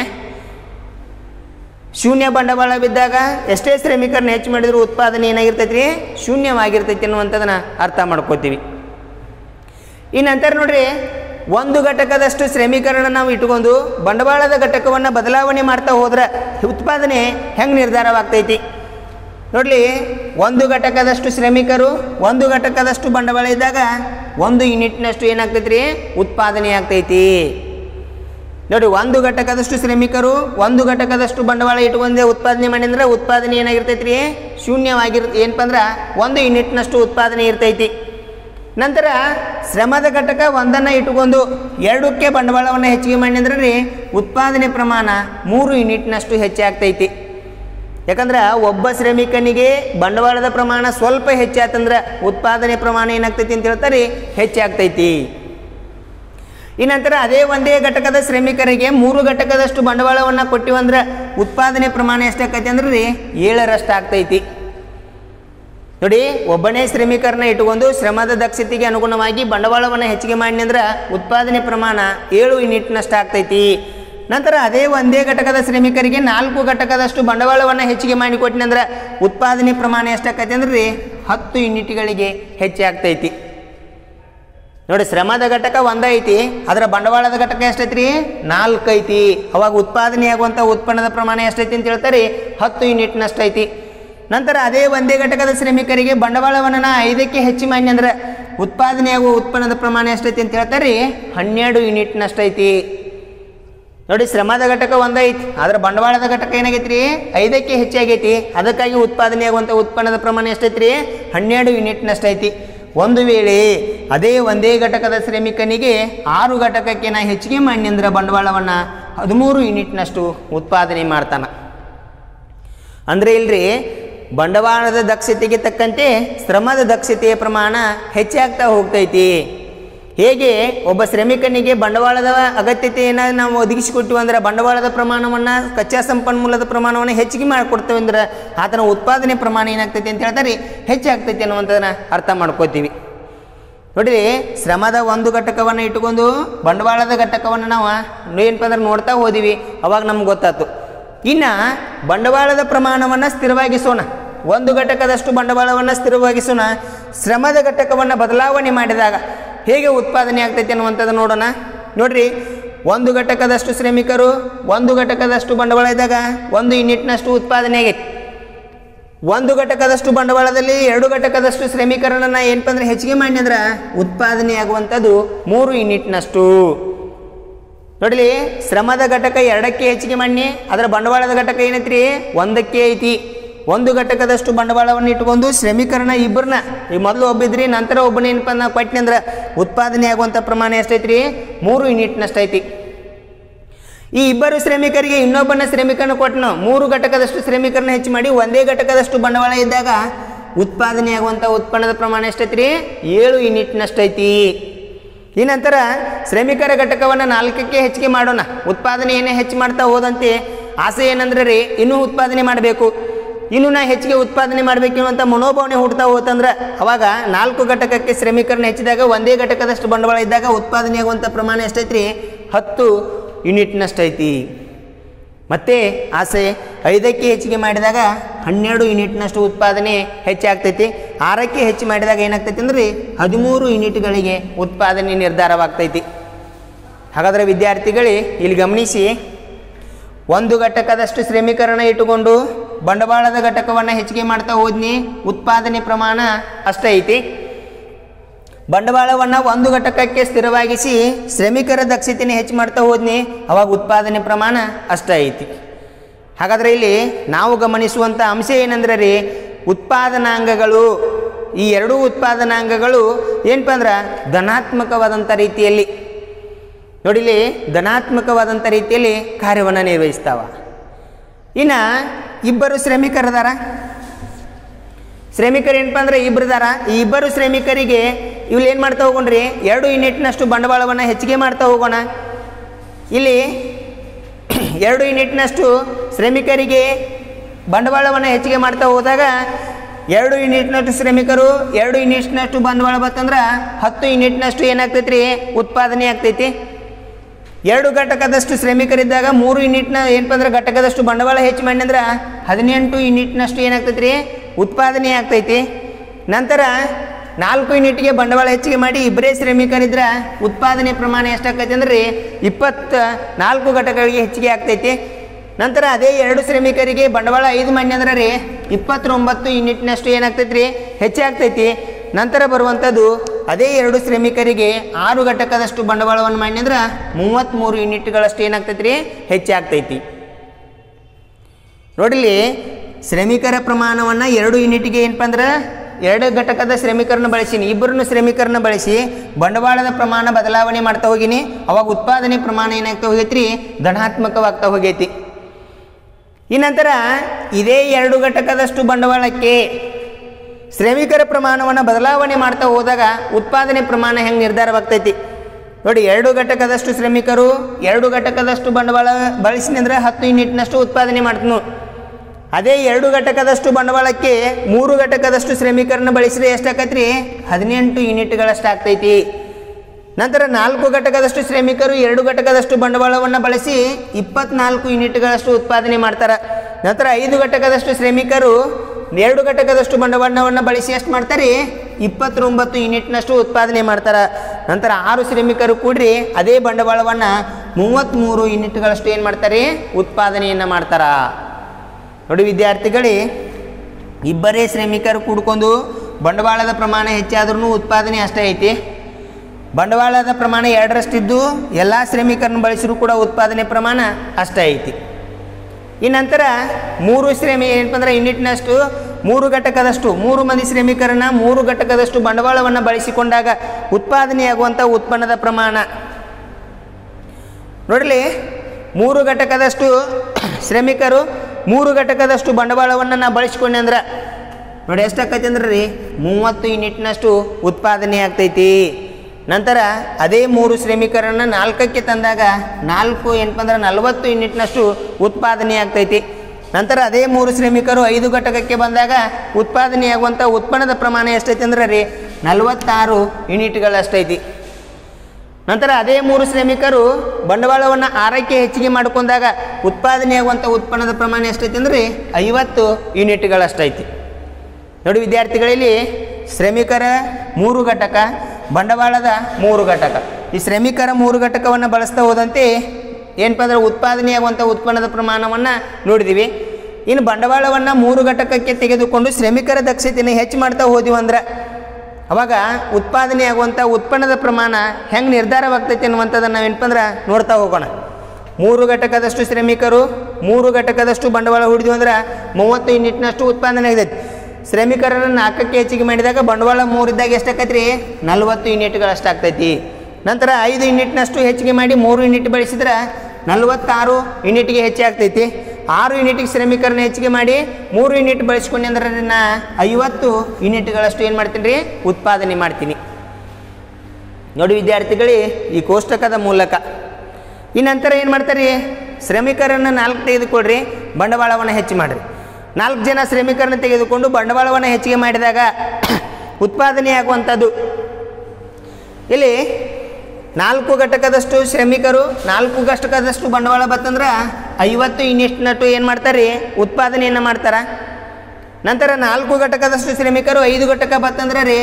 ಶೂನ್ಯ ಬಂಡವಾಳ ಬಿದ್ದಾಗ ಎಷ್ಟೇ ಶ್ರಮಿಕರನ್ನ ಹೆಚ್ಚು ಮಾಡಿದರೂ ಉತ್ಪಾದನೆ ಏನಾಗಿರ್ತೈತಿ ರೀ ಶೂನ್ಯವಾಗಿರ್ತೈತಿ ಅನ್ನುವಂಥದ್ದನ್ನ ಅರ್ಥ ಮಾಡ್ಕೋತೀವಿ ಈ ನಂತರ ನೋಡ್ರಿ ಒಂದು ಘಟಕದಷ್ಟು ಶ್ರಮೀಕರಣ ನಾವು ಇಟ್ಕೊಂಡು ಬಂಡವಾಳದ ಘಟಕವನ್ನು ಬದಲಾವಣೆ ಮಾಡ್ತಾ ಹೋದ್ರೆ ಉತ್ಪಾದನೆ ಹೆಂಗೆ ನಿರ್ಧಾರವಾಗ್ತೈತಿ ನೋಡ್ಲಿ ಒಂದು ಘಟಕದಷ್ಟು ಶ್ರಮಿಕರು ಒಂದು ಘಟಕದಷ್ಟು ಬಂಡವಾಳ ಇದ್ದಾಗ ಒಂದು ಯೂನಿಟ್ನಷ್ಟು ಏನಾಗ್ತೈತಿ ರೀ ಉತ್ಪಾದನೆ ಆಗ್ತೈತಿ ನೋಡಿ ಒಂದು ಘಟಕದಷ್ಟು ಶ್ರಮಿಕರು ಒಂದು ಘಟಕದಷ್ಟು ಬಂಡವಾಳ ಇಟ್ಕೊಂಡೆ ಉತ್ಪಾದನೆ ಮಾಡಿದ್ರೆ ಉತ್ಪಾದನೆ ಏನಾಗಿರ್ತೈತಿ ರೀ ಶೂನ್ಯವಾಗಿರ್ ಏನಪ್ಪ ಅಂದ್ರೆ ಒಂದು ಯೂನಿಟ್ನಷ್ಟು ಉತ್ಪಾದನೆ ಇರ್ತೈತಿ ನಂತರ ಶ್ರಮದ ಘಟಕ ಒಂದನ್ನು ಇಟ್ಟುಕೊಂಡು ಎರಡಕ್ಕೆ ಬಂಡವಾಳವನ್ನು ಹೆಚ್ಚಿಗೆ ಮಾಡಿದ್ರೆ ರೀ ಉತ್ಪಾದನೆ ಪ್ರಮಾಣ ಮೂರು ಯೂನಿಟ್ನಷ್ಟು ಹೆಚ್ಚಾಗ್ತೈತಿ ಯಾಕಂದ್ರೆ ಒಬ್ಬ ಶ್ರಮಿಕನಿಗೆ ಬಂಡವಾಳದ ಪ್ರಮಾಣ ಸ್ವಲ್ಪ ಹೆಚ್ಚಾತಂದ್ರೆ ಉತ್ಪಾದನೆ ಪ್ರಮಾಣ ಏನಾಗ್ತೈತಿ ಅಂತ ಹೇಳ್ತಾರೆ ಹೆಚ್ಚಾಗ್ತೈತಿ ಈ ನಂತರ ಅದೇ ಒಂದೇ ಘಟಕದ ಶ್ರಮಿಕರಿಗೆ ಮೂರು ಘಟಕದಷ್ಟು ಬಂಡವಾಳವನ್ನು ಕೊಟ್ಟಿವಂದ್ರೆ ಉತ್ಪಾದನೆ ಪ್ರಮಾಣ ಎಷ್ಟಾಕೈತಿ ಅಂದ್ರೆ ರೀ ಏಳರಷ್ಟು ಆಗ್ತೈತಿ ನೋಡಿ ಒಬ್ಬನೇ ಶ್ರಮಿಕರನ್ನ ಇಟ್ಟುಕೊಂಡು ಶ್ರಮದ ದಕ್ಷತೆಗೆ ಅನುಗುಣವಾಗಿ ಬಂಡವಾಳವನ್ನು ಹೆಚ್ಚಿಗೆ ಮಾಡಿ ಅಂದ್ರೆ ಉತ್ಪಾದನೆ ಪ್ರಮಾಣ ಏಳು ಯೂನಿಟ್ನಷ್ಟು ಆಗ್ತೈತಿ ನಂತರ ಅದೇ ಒಂದೇ ಘಟಕದ ಶ್ರಮಿಕರಿಗೆ ನಾಲ್ಕು ಘಟಕದಷ್ಟು ಬಂಡವಾಳವನ್ನು ಹೆಚ್ಚಿಗೆ ಮಾಡಿ ಕೊಟ್ಟಿನಂದ್ರೆ ಉತ್ಪಾದನೆ ಪ್ರಮಾಣ ಎಷ್ಟಾಕೈತಿ ಅಂದ್ರೆ ರೀ ಹತ್ತು ಯೂನಿಟ್ಗಳಿಗೆ ಹೆಚ್ಚಾಗ್ತೈತಿ ನೋಡಿ ಶ್ರಮದ ಘಟಕ ಒಂದ ಐತಿ ಅದರ ಬಂಡವಾಳದ ಘಟಕ ಎಷ್ಟೈತಿ ರೀ ನಾಲ್ಕು ಐತಿ ಅವಾಗ ಉತ್ಪಾದನೆ ಆಗುವಂಥ ಉತ್ಪನ್ನದ ಪ್ರಮಾಣ ಎಷ್ಟೈತಿ ಅಂತ ಹೇಳ್ತಾರೆ ಹತ್ತು ಯೂನಿಟ್ನಷ್ಟು ಐತಿ ನಂತರ ಅದೇ ಒಂದೇ ಘಟಕದ ಶ್ರಮಿಕರಿಗೆ ಬಂಡವಾಳವನ್ನು ನಾ ಐದಕ್ಕೆ ಹೆಚ್ಚು ಮಾಡಿ ಅಂದ್ರೆ ಉತ್ಪಾದನೆ ಆಗುವ ಉತ್ಪನ್ನದ ಪ್ರಮಾಣ ಎಷ್ಟೈತಿ ಅಂತ ಹೇಳ್ತಾರೆ ಹನ್ನೆರಡು ಯೂನಿಟ್ನಷ್ಟು ಐತಿ ನೋಡಿ ಶ್ರಮದ ಘಟಕ ಒಂದ ಐತಿ ಆದ್ರೆ ಬಂಡವಾಳದ ಘಟಕ ಏನಾಗೈತಿ ರೀ ಐದಕ್ಕೆ ಹೆಚ್ಚಾಗೈತಿ ಅದಕ್ಕಾಗಿ ಉತ್ಪಾದನೆ ಆಗುವಂಥ ಉತ್ಪನ್ನದ ಪ್ರಮಾಣ ಎಷ್ಟೈತಿ ರೀ ಹನ್ನೆರಡು ಯೂನಿಟ್ನಷ್ಟು ಐತಿ ಒಂದು ವೇಳೆ ಅದೇ ಒಂದೇ ಘಟಕದ ಶ್ರಮಿಕನಿಗೆ ಆರು ಘಟಕಕ್ಕೆ ನಾ ಹೆಚ್ಚಿಗೆ ಮಾಡಿ ಅಂದ್ರೆ ಬಂಡವಾಳವನ್ನು ಹದಿಮೂರು ಯೂನಿಟ್ನಷ್ಟು ಉತ್ಪಾದನೆ ಮಾಡ್ತಾನೆ ಅಂದರೆ ಇಲ್ರಿ ಬಂಡವಾಳದ ದಕ್ಷತೆಗೆ ತಕ್ಕಂತೆ ಶ್ರಮದ ದಕ್ಷತೆಯ ಪ್ರಮಾಣ ಹೆಚ್ಚಾಗ್ತಾ ಹೋಗ್ತೈತಿ ಹೇಗೆ ಒಬ್ಬ ಶ್ರಮಿಕನಿಗೆ ಬಂಡವಾಳದ ಅಗತ್ಯತೆಯನ್ನು ನಾವು ಒದಗಿಸಿಕೊಟ್ಟಿವಿ ಅಂದ್ರೆ ಬಂಡವಾಳದ ಪ್ರಮಾಣವನ್ನು ಕಚ್ಚಾ ಸಂಪನ್ಮೂಲದ ಪ್ರಮಾಣವನ್ನು ಹೆಚ್ಚಿಗೆ ಮಾಡಿಕೊಡ್ತೇವೆ ಅಂದ್ರೆ ಆತನ ಉತ್ಪಾದನೆ ಪ್ರಮಾಣ ಏನಾಗ್ತೈತಿ ಅಂತ ಹೇಳ್ತಾರೆ ಹೆಚ್ಚಾಗ್ತೈತಿ ಅನ್ನುವಂಥದ್ದನ್ನ ಅರ್ಥ ಮಾಡ್ಕೋತೀವಿ ನೋಡಿರಿ ಶ್ರಮದ ಒಂದು ಘಟಕವನ್ನು ಇಟ್ಕೊಂಡು ಬಂಡವಾಳದ ಘಟಕವನ್ನು ನಾವು ಏನಪ್ಪ ಅಂದ್ರೆ ನೋಡ್ತಾ ಹೋದಿವಿ ಅವಾಗ ನಮ್ಗೆ ಗೊತ್ತಾಯ್ತು ಇನ್ನು ಬಂಡವಾಳದ ಪ್ರಮಾಣವನ್ನು ಸ್ಥಿರವಾಗಿಸೋಣ ಒಂದು ಘಟಕದಷ್ಟು ಬಂಡವಾಳವನ್ನು ಸ್ಥಿರವಾಗಿಸೋಣ ಶ್ರಮದ ಘಟಕವನ್ನು ಬದಲಾವಣೆ ಮಾಡಿದಾಗ ಹೇಗೆ ಉತ್ಪಾದನೆ ಆಗ್ತೈತೆ ಅನ್ನುವಂಥದ್ದು ನೋಡೋಣ ನೋಡ್ರಿ ಒಂದು ಘಟಕದಷ್ಟು ಶ್ರಮಿಕರು ಒಂದು ಘಟಕದಷ್ಟು ಬಂಡವಾಳ ಇದ್ದಾಗ ಒಂದು ಯೂನಿಟ್ನಷ್ಟು ಉತ್ಪಾದನೆ ಆಗೈತಿ ಒಂದು ಘಟಕದಷ್ಟು ಬಂಡವಾಳದಲ್ಲಿ ಎರಡು ಘಟಕದಷ್ಟು ಶ್ರಮೀಕರಣನ ಏನಪ್ಪ ಅಂದ್ರೆ ಹೆಚ್ಚಿಗೆ ಮಾಡಿ ಅಂದ್ರೆ ಉತ್ಪಾದನೆ ಆಗುವಂಥದ್ದು ಮೂರು ಯೂನಿಟ್ನಷ್ಟು ನೋಡಲಿ ಶ್ರಮದ ಘಟಕ ಎರಡಕ್ಕೆ ಹೆಚ್ಚಿಗೆ ಮಾಡಿ ಅದರ ಬಂಡವಾಳದ ಘಟಕ ಏನೈತ್ರಿ ಒಂದಕ್ಕೆ ಐತಿ ಒಂದು ಘಟಕದಷ್ಟು ಬಂಡವಾಳವನ್ನು ಇಟ್ಕೊಂಡು ಶ್ರಮೀಕರಣ ಇಬ್ಬರನ್ನ ಈ ಮೊದಲು ಒಬ್ಬಿದ್ರಿ ನಂತರ ಒಬ್ಬನ ಏನಪ್ಪ ನಾ ಕೊಟ್ಟಿನಿ ಅಂದ್ರೆ ಉತ್ಪಾದನೆ ಆಗುವಂಥ ಪ್ರಮಾಣ ಎಷ್ಟೈತ್ರಿ ಮೂರು ಯೂನಿಟ್ನಷ್ಟು ಐತಿ ಈ ಇಬ್ಬರು ಶ್ರಮಿಕರಿಗೆ ಇನ್ನೊಬ್ಬನ ಶ್ರಮಿಕನ ಕೊಟ್ಟನು ಮೂರು ಘಟಕದಷ್ಟು ಶ್ರಮಿಕರನ್ನ ಹೆಚ್ಚು ಮಾಡಿ ಒಂದೇ ಘಟಕದಷ್ಟು ಬಂಡವಾಳ ಇದ್ದಾಗ ಉತ್ಪಾದನೆ ಆಗುವಂಥ ಉತ್ಪನ್ನದ ಪ್ರಮಾಣ ಎಷ್ಟೈತಿ ಏಳು ಯೂನಿಟ್ನಷ್ಟು ಐತಿ ಈ ನಂತರ ಶ್ರಮಿಕರ ಘಟಕವನ್ನು ನಾಲ್ಕಕ್ಕೆ ಹೆಚ್ಚಿಗೆ ಮಾಡೋಣ ಉತ್ಪಾದನೆ ಏನೇ ಹೆಚ್ಚು ಮಾಡ್ತಾ ಹೋದಂತೆ ಆಸೆ ಏನಂದ್ರೆ ರೀ ಇನ್ನೂ ಉತ್ಪಾದನೆ ಮಾಡಬೇಕು ಇನ್ನೂ ನಾ ಹೆಚ್ಚಿಗೆ ಉತ್ಪಾದನೆ ಮಾಡಬೇಕು ಅನ್ನುವಂಥ ಮನೋಭಾವನೆ ಹುಡ್ತಾ ಹೋತಂದ್ರೆ ಅವಾಗ ನಾಲ್ಕು ಘಟಕಕ್ಕೆ ಶ್ರಮಿಕರನ್ನ ಹೆಚ್ಚಿದಾಗ ಒಂದೇ ಘಟಕದಷ್ಟು ಬಂಡವಾಳ ಇದ್ದಾಗ ಉತ್ಪಾದನೆ ಆಗುವಂಥ ಪ್ರಮಾಣ ಎಷ್ಟೈತ್ರಿ ಹತ್ತು ಯೂನಿಟ್ನಷ್ಟು ಐತಿ ಮತ್ತೆ ಆಸೆ ಐದಕ್ಕೆ ಹೆಚ್ಚಿಗೆ ಮಾಡಿದಾಗ ಹನ್ನೆರಡು ಯೂನಿಟ್ನಷ್ಟು ಉತ್ಪಾದನೆ ಹೆಚ್ಚಾಗ್ತೈತಿ ಆರಕ್ಕೆ ಹೆಚ್ಚು ಮಾಡಿದಾಗ ಏನಾಗ್ತೈತಿ ಅಂದ್ರೆ ಹದಿಮೂರು ಯೂನಿಟ್ಗಳಿಗೆ ಉತ್ಪಾದನೆ ನಿರ್ಧಾರವಾಗ್ತೈತಿ ಹಾಗಾದರೆ ವಿದ್ಯಾರ್ಥಿಗಳೇ ಇಲ್ಲಿ ಗಮನಿಸಿ ಒಂದು ಘಟಕದಷ್ಟು ಶ್ರಮೀಕರಣ ಇಟ್ಟುಕೊಂಡು ಬಂಡವಾಳದ ಘಟಕವನ್ನು ಹೆಚ್ಚಿಗೆ ಮಾಡ್ತಾ ಹೋದ್ನಿ ಉತ್ಪಾದನೆ ಪ್ರಮಾಣ ಅಷ್ಟೇ ಐತಿ ಬಂಡವಾಳವನ್ನು ಒಂದು ಘಟಕಕ್ಕೆ ಸ್ಥಿರವಾಗಿಸಿ ಶ್ರಮಿಕರ ದಕ್ಷತೆಯನ್ನು ಹೆಚ್ಚು ಮಾಡ್ತಾ ಹೋದ್ನಿ ಅವಾಗ ಉತ್ಪಾದನೆ ಪ್ರಮಾಣ ಅಷ್ಟೇ ಐತಿ ಹಾಗಾದರೆ ಇಲ್ಲಿ ನಾವು ಗಮನಿಸುವಂಥ ಅಂಶ ಏನಂದ್ರೆ ರೀ ಉತ್ಪಾದನಾಂಗಗಳು ಈ ಎರಡೂ ಉತ್ಪಾದನಾಂಗಗಳು ಏನಪ್ಪ ಅಂದ್ರೆ ಧನಾತ್ಮಕವಾದಂಥ ರೀತಿಯಲ್ಲಿ ನೋಡಿಲಿ ಧನಾತ್ಮಕವಾದಂಥ ರೀತಿಯಲ್ಲಿ ಕಾರ್ಯವನ್ನು ನಿರ್ವಹಿಸ್ತಾವ ಇನ್ನು ಇಬ್ಬರು ಶ್ರಮಿಕರದಾರ ಶ್ರಮಿಕರು ಏನಪ್ಪ ಅಂದ್ರೆ ಇಬ್ಬರದಾರ ಈ ಇಬ್ಬರು ಶ್ರಮಿಕರಿಗೆ ಇವ್ರು ಏನು ಮಾಡ್ತಾ ಹೋಗೋಣ್ರಿ ಎರಡು ಯೂನಿಟ್ನಷ್ಟು ಬಂಡವಾಳವನ್ನು ಹೆಚ್ಚಿಗೆ ಮಾಡ್ತಾ ಹೋಗೋಣ ಇಲ್ಲಿ ಎರಡು ಯೂನಿಟ್ನಷ್ಟು ಶ್ರಮಿಕರಿಗೆ ಬಂಡವಾಳವನ್ನು ಹೆಚ್ಚಿಗೆ ಮಾಡ್ತಾ ಹೋದಾಗ ಎರಡು ಯೂನಿಟ್ನಷ್ಟು ಶ್ರಮಿಕರು ಎರಡು ಯೂನಿಟ್ನಷ್ಟು ಬಂಡವಾಳ ಬತ್ತಂದ್ರೆ ಹತ್ತು ಯೂನಿಟ್ನಷ್ಟು ಏನಾಗ್ತೈತಿ ರೀ ಉತ್ಪಾದನೆ ಆಗ್ತೈತಿ ಎರಡು ಘಟಕದಷ್ಟು ಶ್ರಮಿಕರಿದ್ದಾಗ ಮೂರು ಯೂನಿಟ್ನ ಏನಪ್ಪ ಅಂದ್ರೆ ಘಟಕದಷ್ಟು ಬಂಡವಾಳ ಹೆಚ್ಚು ಮಾಡಿ ಅಂದ್ರೆ ಹದಿನೆಂಟು ಯೂನಿಟ್ನಷ್ಟು ಏನಾಗ್ತೈತಿ ರೀ ಉತ್ಪಾದನೆ ಆಗ್ತೈತಿ ನಂತರ ನಾಲ್ಕು ಯೂನಿಟ್ಗೆ ಬಂಡವಾಳ ಹೆಚ್ಚಿಗೆ ಮಾಡಿ ಇಬ್ಬರೇ ಶ್ರಮಿಕರಿದ್ರೆ ಉತ್ಪಾದನೆ ಪ್ರಮಾಣ ಎಷ್ಟಾಗ್ತೈತಿ ಅಂದ್ರೆ ಇಪ್ಪತ್ತ ನಾಲ್ಕು ಘಟಕಗಳಿಗೆ ಹೆಚ್ಚಿಗೆ ಆಗ್ತೈತಿ ನಂತರ ಅದೇ ಎರಡು ಶ್ರಮಿಕರಿಗೆ ಬಂಡವಾಳ ಐದು ಮಣ್ಣು ಅಂದ್ರೆ ರೀ ಇಪ್ಪತ್ತೊಂಬತ್ತು ಯೂನಿಟ್ನಷ್ಟು ಏನಾಗ್ತೈತಿ ರೀ ಹೆಚ್ಚಾಗ್ತೈತಿ ನಂತರ ಬರುವಂಥದ್ದು ಅದೇ ಎರಡು ಶ್ರಮಿಕರಿಗೆ ಆರು ಘಟಕದಷ್ಟು ಬಂಡವಾಳವನ್ನು ಮಾಡಿ ಅಂದ್ರೆ ಮೂವತ್ತ್ಮೂರು ಯೂನಿಟ್ಗಳಷ್ಟು ಏನಾಗ್ತೈತಿ ರೀ ಹೆಚ್ಚಾಗ್ತೈತಿ ನೋಡಿಲಿ ಶ್ರಮಿಕರ ಪ್ರಮಾಣವನ್ನು ಎರಡು ಯೂನಿಟ್ಗೆ ಏನಪ್ಪ ಅಂದ್ರೆ ಎರಡು ಘಟಕದ ಶ್ರಮಿಕರನ್ನ ಬಳಸೀನಿ ಇಬ್ಬರನ್ನು ಶ್ರಮಿಕರನ್ನ ಬಳಸಿ ಬಂಡವಾಳದ ಪ್ರಮಾಣ ಬದಲಾವಣೆ ಮಾಡ್ತಾ ಹೋಗಿನಿ ಅವಾಗ ಉತ್ಪಾದನೆ ಪ್ರಮಾಣ ಏನಾಗ್ತಾ ಹೋಗೈತ್ರಿ ಧನಾತ್ಮಕವಾಗ್ತಾ ಹೋಗೈತಿ ಈ ನಂತರ ಇದೇ ಎರಡು ಘಟಕದಷ್ಟು ಬಂಡವಾಳಕ್ಕೆ ಶ್ರಮಿಕರ ಪ್ರಮಾಣವನ್ನು ಬದಲಾವಣೆ ಮಾಡ್ತಾ ಹೋದಾಗ ಉತ್ಪಾದನೆ ಪ್ರಮಾಣ ಹೆಂಗೆ ನಿರ್ಧಾರವಾಗ್ತೈತಿ ನೋಡಿ ಎರಡು ಘಟಕದಷ್ಟು ಶ್ರಮಿಕರು ಎರಡು ಘಟಕದಷ್ಟು ಬಂಡವಾಳ ಬಳಸಿನಿ ಅಂದ್ರೆ ಹತ್ತು ಯೂನಿಟ್ನಷ್ಟು ಉತ್ಪಾದನೆ ಮಾಡ್ತನು ಅದೇ ಎರಡು ಘಟಕದಷ್ಟು ಬಂಡವಾಳಕ್ಕೆ ಮೂರು ಘಟಕದಷ್ಟು ಶ್ರಮಿಕರನ್ನ ಬಳಸಿದ್ರೆ ಎಷ್ಟಾಕೈತ್ರಿ ಹದಿನೆಂಟು ಯೂನಿಟ್ಗಳಷ್ಟು ಆಗ್ತೈತಿ ನಂತರ ನಾಲ್ಕು ಘಟಕದಷ್ಟು ಶ್ರಮಿಕರು ಎರಡು ಘಟಕದಷ್ಟು ಬಂಡವಾಳವನ್ನು ಬಳಸಿ ಇಪ್ಪತ್ನಾಲ್ಕು ಯೂನಿಟ್ಗಳಷ್ಟು ಉತ್ಪಾದನೆ ಮಾಡ್ತಾರೆ ನಂತರ ಐದು ಘಟಕದಷ್ಟು ಶ್ರಮಿಕರು ಎರಡು ಘಟಕದಷ್ಟು ಬಂಡವಾಳವನ್ನು ಬಳಸಿ ಎಷ್ಟು ಮಾಡ್ತಾರೆ ಇಪ್ಪತ್ತೊಂಬತ್ತು ಯೂನಿಟ್ನಷ್ಟು ಉತ್ಪಾದನೆ ಮಾಡ್ತಾರೆ ನಂತರ ಆರು ಶ್ರಮಿಕರು ಕೂಡ್ರಿ ಅದೇ ಬಂಡವಾಳವನ್ನು ಮೂವತ್ತ್ಮೂರು ಯೂನಿಟ್ಗಳಷ್ಟು ಏನು ಮಾಡ್ತಾರೆ ಉತ್ಪಾದನೆಯನ್ನು ಮಾಡ್ತಾರ ನೋಡಿ ವಿದ್ಯಾರ್ಥಿಗಳೇ ಇಬ್ಬರೇ ಶ್ರಮಿಕರು ಕೂಡ್ಕೊಂಡು ಬಂಡವಾಳದ ಪ್ರಮಾಣ ಹೆಚ್ಚಾದ್ರೂ ಉತ್ಪಾದನೆ ಅಷ್ಟೇ ಐತಿ ಬಂಡವಾಳದ ಪ್ರಮಾಣ ಎರಡರಷ್ಟಿದ್ದು ಎಲ್ಲ ಶ್ರಮಿಕರನ್ನು ಬಳಸಿರೂ ಕೂಡ ಉತ್ಪಾದನೆ ಪ್ರಮಾಣ ಅಷ್ಟೇ ಐತಿ ಈ ನಂತರ ಮೂರು ಶ್ರಮಿ ಏನಪ್ಪ ಅಂದ್ರೆ ಯೂನಿಟ್ನಷ್ಟು ಮೂರು ಘಟಕದಷ್ಟು ಮೂರು ಮಂದಿ ಶ್ರಮಿಕರನ್ನ ಮೂರು ಘಟಕದಷ್ಟು ಬಂಡವಾಳವನ್ನು ಬಳಸಿಕೊಂಡಾಗ ಉತ್ಪಾದನೆಯಾಗುವಂಥ ಉತ್ಪನ್ನದ ಪ್ರಮಾಣ ನೋಡಲಿ ಮೂರು ಘಟಕದಷ್ಟು ಶ್ರಮಿಕರು ಮೂರು ಘಟಕದಷ್ಟು ಬಂಡವಾಳವನ್ನು ನಾ ಬಳಸ್ಕೊಂಡೆ ಅಂದ್ರೆ ನೋಡಿ ಎಷ್ಟಾಕೈತಿ ಅಂದ್ರೆ ರೀ ಮೂವತ್ತು ಯೂನಿಟ್ನಷ್ಟು ಉತ್ಪಾದನೆ ಆಗ್ತೈತಿ ನಂತರ ಅದೇ ಮೂರು ಶ್ರಮಿಕರನ್ನು ನಾಲ್ಕಕ್ಕೆ ತಂದಾಗ ನಾಲ್ಕು ಏನಪ್ಪ ಅಂದ್ರೆ ನಲವತ್ತು ಯೂನಿಟ್ನಷ್ಟು ಉತ್ಪಾದನೆ ಆಗ್ತೈತಿ ನಂತರ ಅದೇ ಮೂರು ಶ್ರಮಿಕರು ಐದು ಘಟಕಕ್ಕೆ ಬಂದಾಗ ಉತ್ಪಾದನೆಯಾಗುವಂಥ ಉತ್ಪನ್ನದ ಪ್ರಮಾಣ ಎಷ್ಟೈತಿ ಅಂದ್ರೆ ರೀ ನಲವತ್ತಾರು ಯೂನಿಟ್ಗಳಷ್ಟೈತಿ ನಂತರ ಅದೇ ಮೂರು ಶ್ರಮಿಕರು ಬಂಡವಾಳವನ್ನು ಆರಕ್ಕೆ ಹೆಚ್ಚಿಗೆ ಮಾಡ್ಕೊಂಡಾಗ ಉತ್ಪಾದನೆಯಾಗುವಂಥ ಉತ್ಪನ್ನದ ಪ್ರಮಾಣ ಎಷ್ಟೈತಿ ಅಂದರೆ ಐವತ್ತು ಯೂನಿಟ್ಗಳಷ್ಟೈತಿ ನೋಡಿ ವಿದ್ಯಾರ್ಥಿಗಳಲ್ಲಿ ಶ್ರಮಿಕರ ಮೂರು ಘಟಕ ಬಂಡವಾಳದ ಮೂರು ಘಟಕ ಈ ಶ್ರಮಿಕರ ಮೂರು ಘಟಕವನ್ನು ಬಳಸ್ತಾ ಹೋದಂತೆ ಏನಪ್ಪ ಅಂದ್ರೆ ಉತ್ಪಾದನೆಯಾಗುವಂಥ ಉತ್ಪನ್ನದ ಪ್ರಮಾಣವನ್ನು ನೋಡಿದ್ದೀವಿ ಇನ್ನು ಬಂಡವಾಳವನ್ನು ಮೂರು ಘಟಕಕ್ಕೆ ತೆಗೆದುಕೊಂಡು ಶ್ರಮಿಕರ ದಕ್ಷತೆಯನ್ನು ಹೆಚ್ಚು ಮಾಡ್ತಾ ಹೋದಿವಿ ಅಂದ್ರೆ ಅವಾಗ ಉತ್ಪಾದನೆ ಆಗುವಂಥ ಉತ್ಪನ್ನದ ಪ್ರಮಾಣ ಹೆಂಗೆ ನಿರ್ಧಾರವಾಗ್ತೈತೆ ಅನ್ನುವಂಥದ್ದನ್ನು ನಾವೇನಪ್ಪ ಅಂದ್ರೆ ನೋಡ್ತಾ ಹೋಗೋಣ ಮೂರು ಘಟಕದಷ್ಟು ಶ್ರಮಿಕರು ಮೂರು ಘಟಕದಷ್ಟು ಬಂಡವಾಳ ಹೂಡಿದ್ವಿ ಅಂದ್ರೆ ಮೂವತ್ತು ಯೂನಿಟ್ನಷ್ಟು ಉತ್ಪಾದನೆ ಆಗೈತಿ ಶ್ರಮಿಕರನ್ನು ನಾಲ್ಕಕ್ಕೆ ಹೆಚ್ಚಿಗೆ ಮಾಡಿದಾಗ ಬಂಡವಾಳ ಮೂರಿದ್ದಾಗ ಎಷ್ಟಾಕೈತಿ ರೀ ನಲ್ವತ್ತು ಯೂನಿಟ್ಗಳಷ್ಟು ಆಗ್ತೈತಿ ನಂತರ ಐದು ಯೂನಿಟ್ನಷ್ಟು ಹೆಚ್ಚಿಗೆ ಮಾಡಿ ಮೂರು ಯೂನಿಟ್ ಬಳಸಿದ್ರೆ ನಲವತ್ತಾರು ಯೂನಿಟ್ಗೆ ಹೆಚ್ಚಾಗ್ತೈತಿ ಆರು ಯೂನಿಟ್ಗೆ ಶ್ರಮಿಕರನ್ನ ಹೆಚ್ಚಿಗೆ ಮಾಡಿ ಮೂರು ಯೂನಿಟ್ ಬಳಸ್ಕೊಂಡೆ ಅಂದ್ರೆ ನಾ ಐವತ್ತು ಯೂನಿಟ್ಗಳಷ್ಟು ಏನು ಮಾಡ್ತೀನಿ ರೀ ಉತ್ಪಾದನೆ ಮಾಡ್ತೀನಿ ನೋಡಿ ವಿದ್ಯಾರ್ಥಿಗಳೇ ಈ ಕೋಷ್ಟಕದ ಮೂಲಕ ಈ ನಂತರ ಏನು ಮಾಡ್ತಾರೆ ಶ್ರಮಿಕರನ್ನು ನಾಲ್ಕು ತೆಗೆದುಕೊಳ್ರಿ ಬಂಡವಾಳವನ್ನು ಹೆಚ್ಚು ಮಾಡಿರಿ ನಾಲ್ಕು ಜನ ಶ್ರಮಿಕರನ್ನು ತೆಗೆದುಕೊಂಡು ಬಂಡವಾಳವನ್ನು ಹೆಚ್ಚಿಗೆ ಮಾಡಿದಾಗ ಉತ್ಪಾದನೆ ಆಗುವಂಥದ್ದು ಇಲ್ಲಿ ನಾಲ್ಕು ಘಟಕದಷ್ಟು ಶ್ರಮಿಕರು ನಾಲ್ಕು ಘಟಕದಷ್ಟು ಬಂಡವಾಳ ಬತ್ತಂದ್ರೆ ಐವತ್ತು ಯೂನಿಟ್ನಟ್ಟು ಏನು ಮಾಡ್ತಾರೆ ಉತ್ಪಾದನೆಯನ್ನು ಮಾಡ್ತಾರೆ ನಂತರ ನಾಲ್ಕು ಘಟಕದಷ್ಟು ಶ್ರಮಿಕರು ಐದು ಘಟಕ ಬತ್ತಂದ್ರೆ ರೀ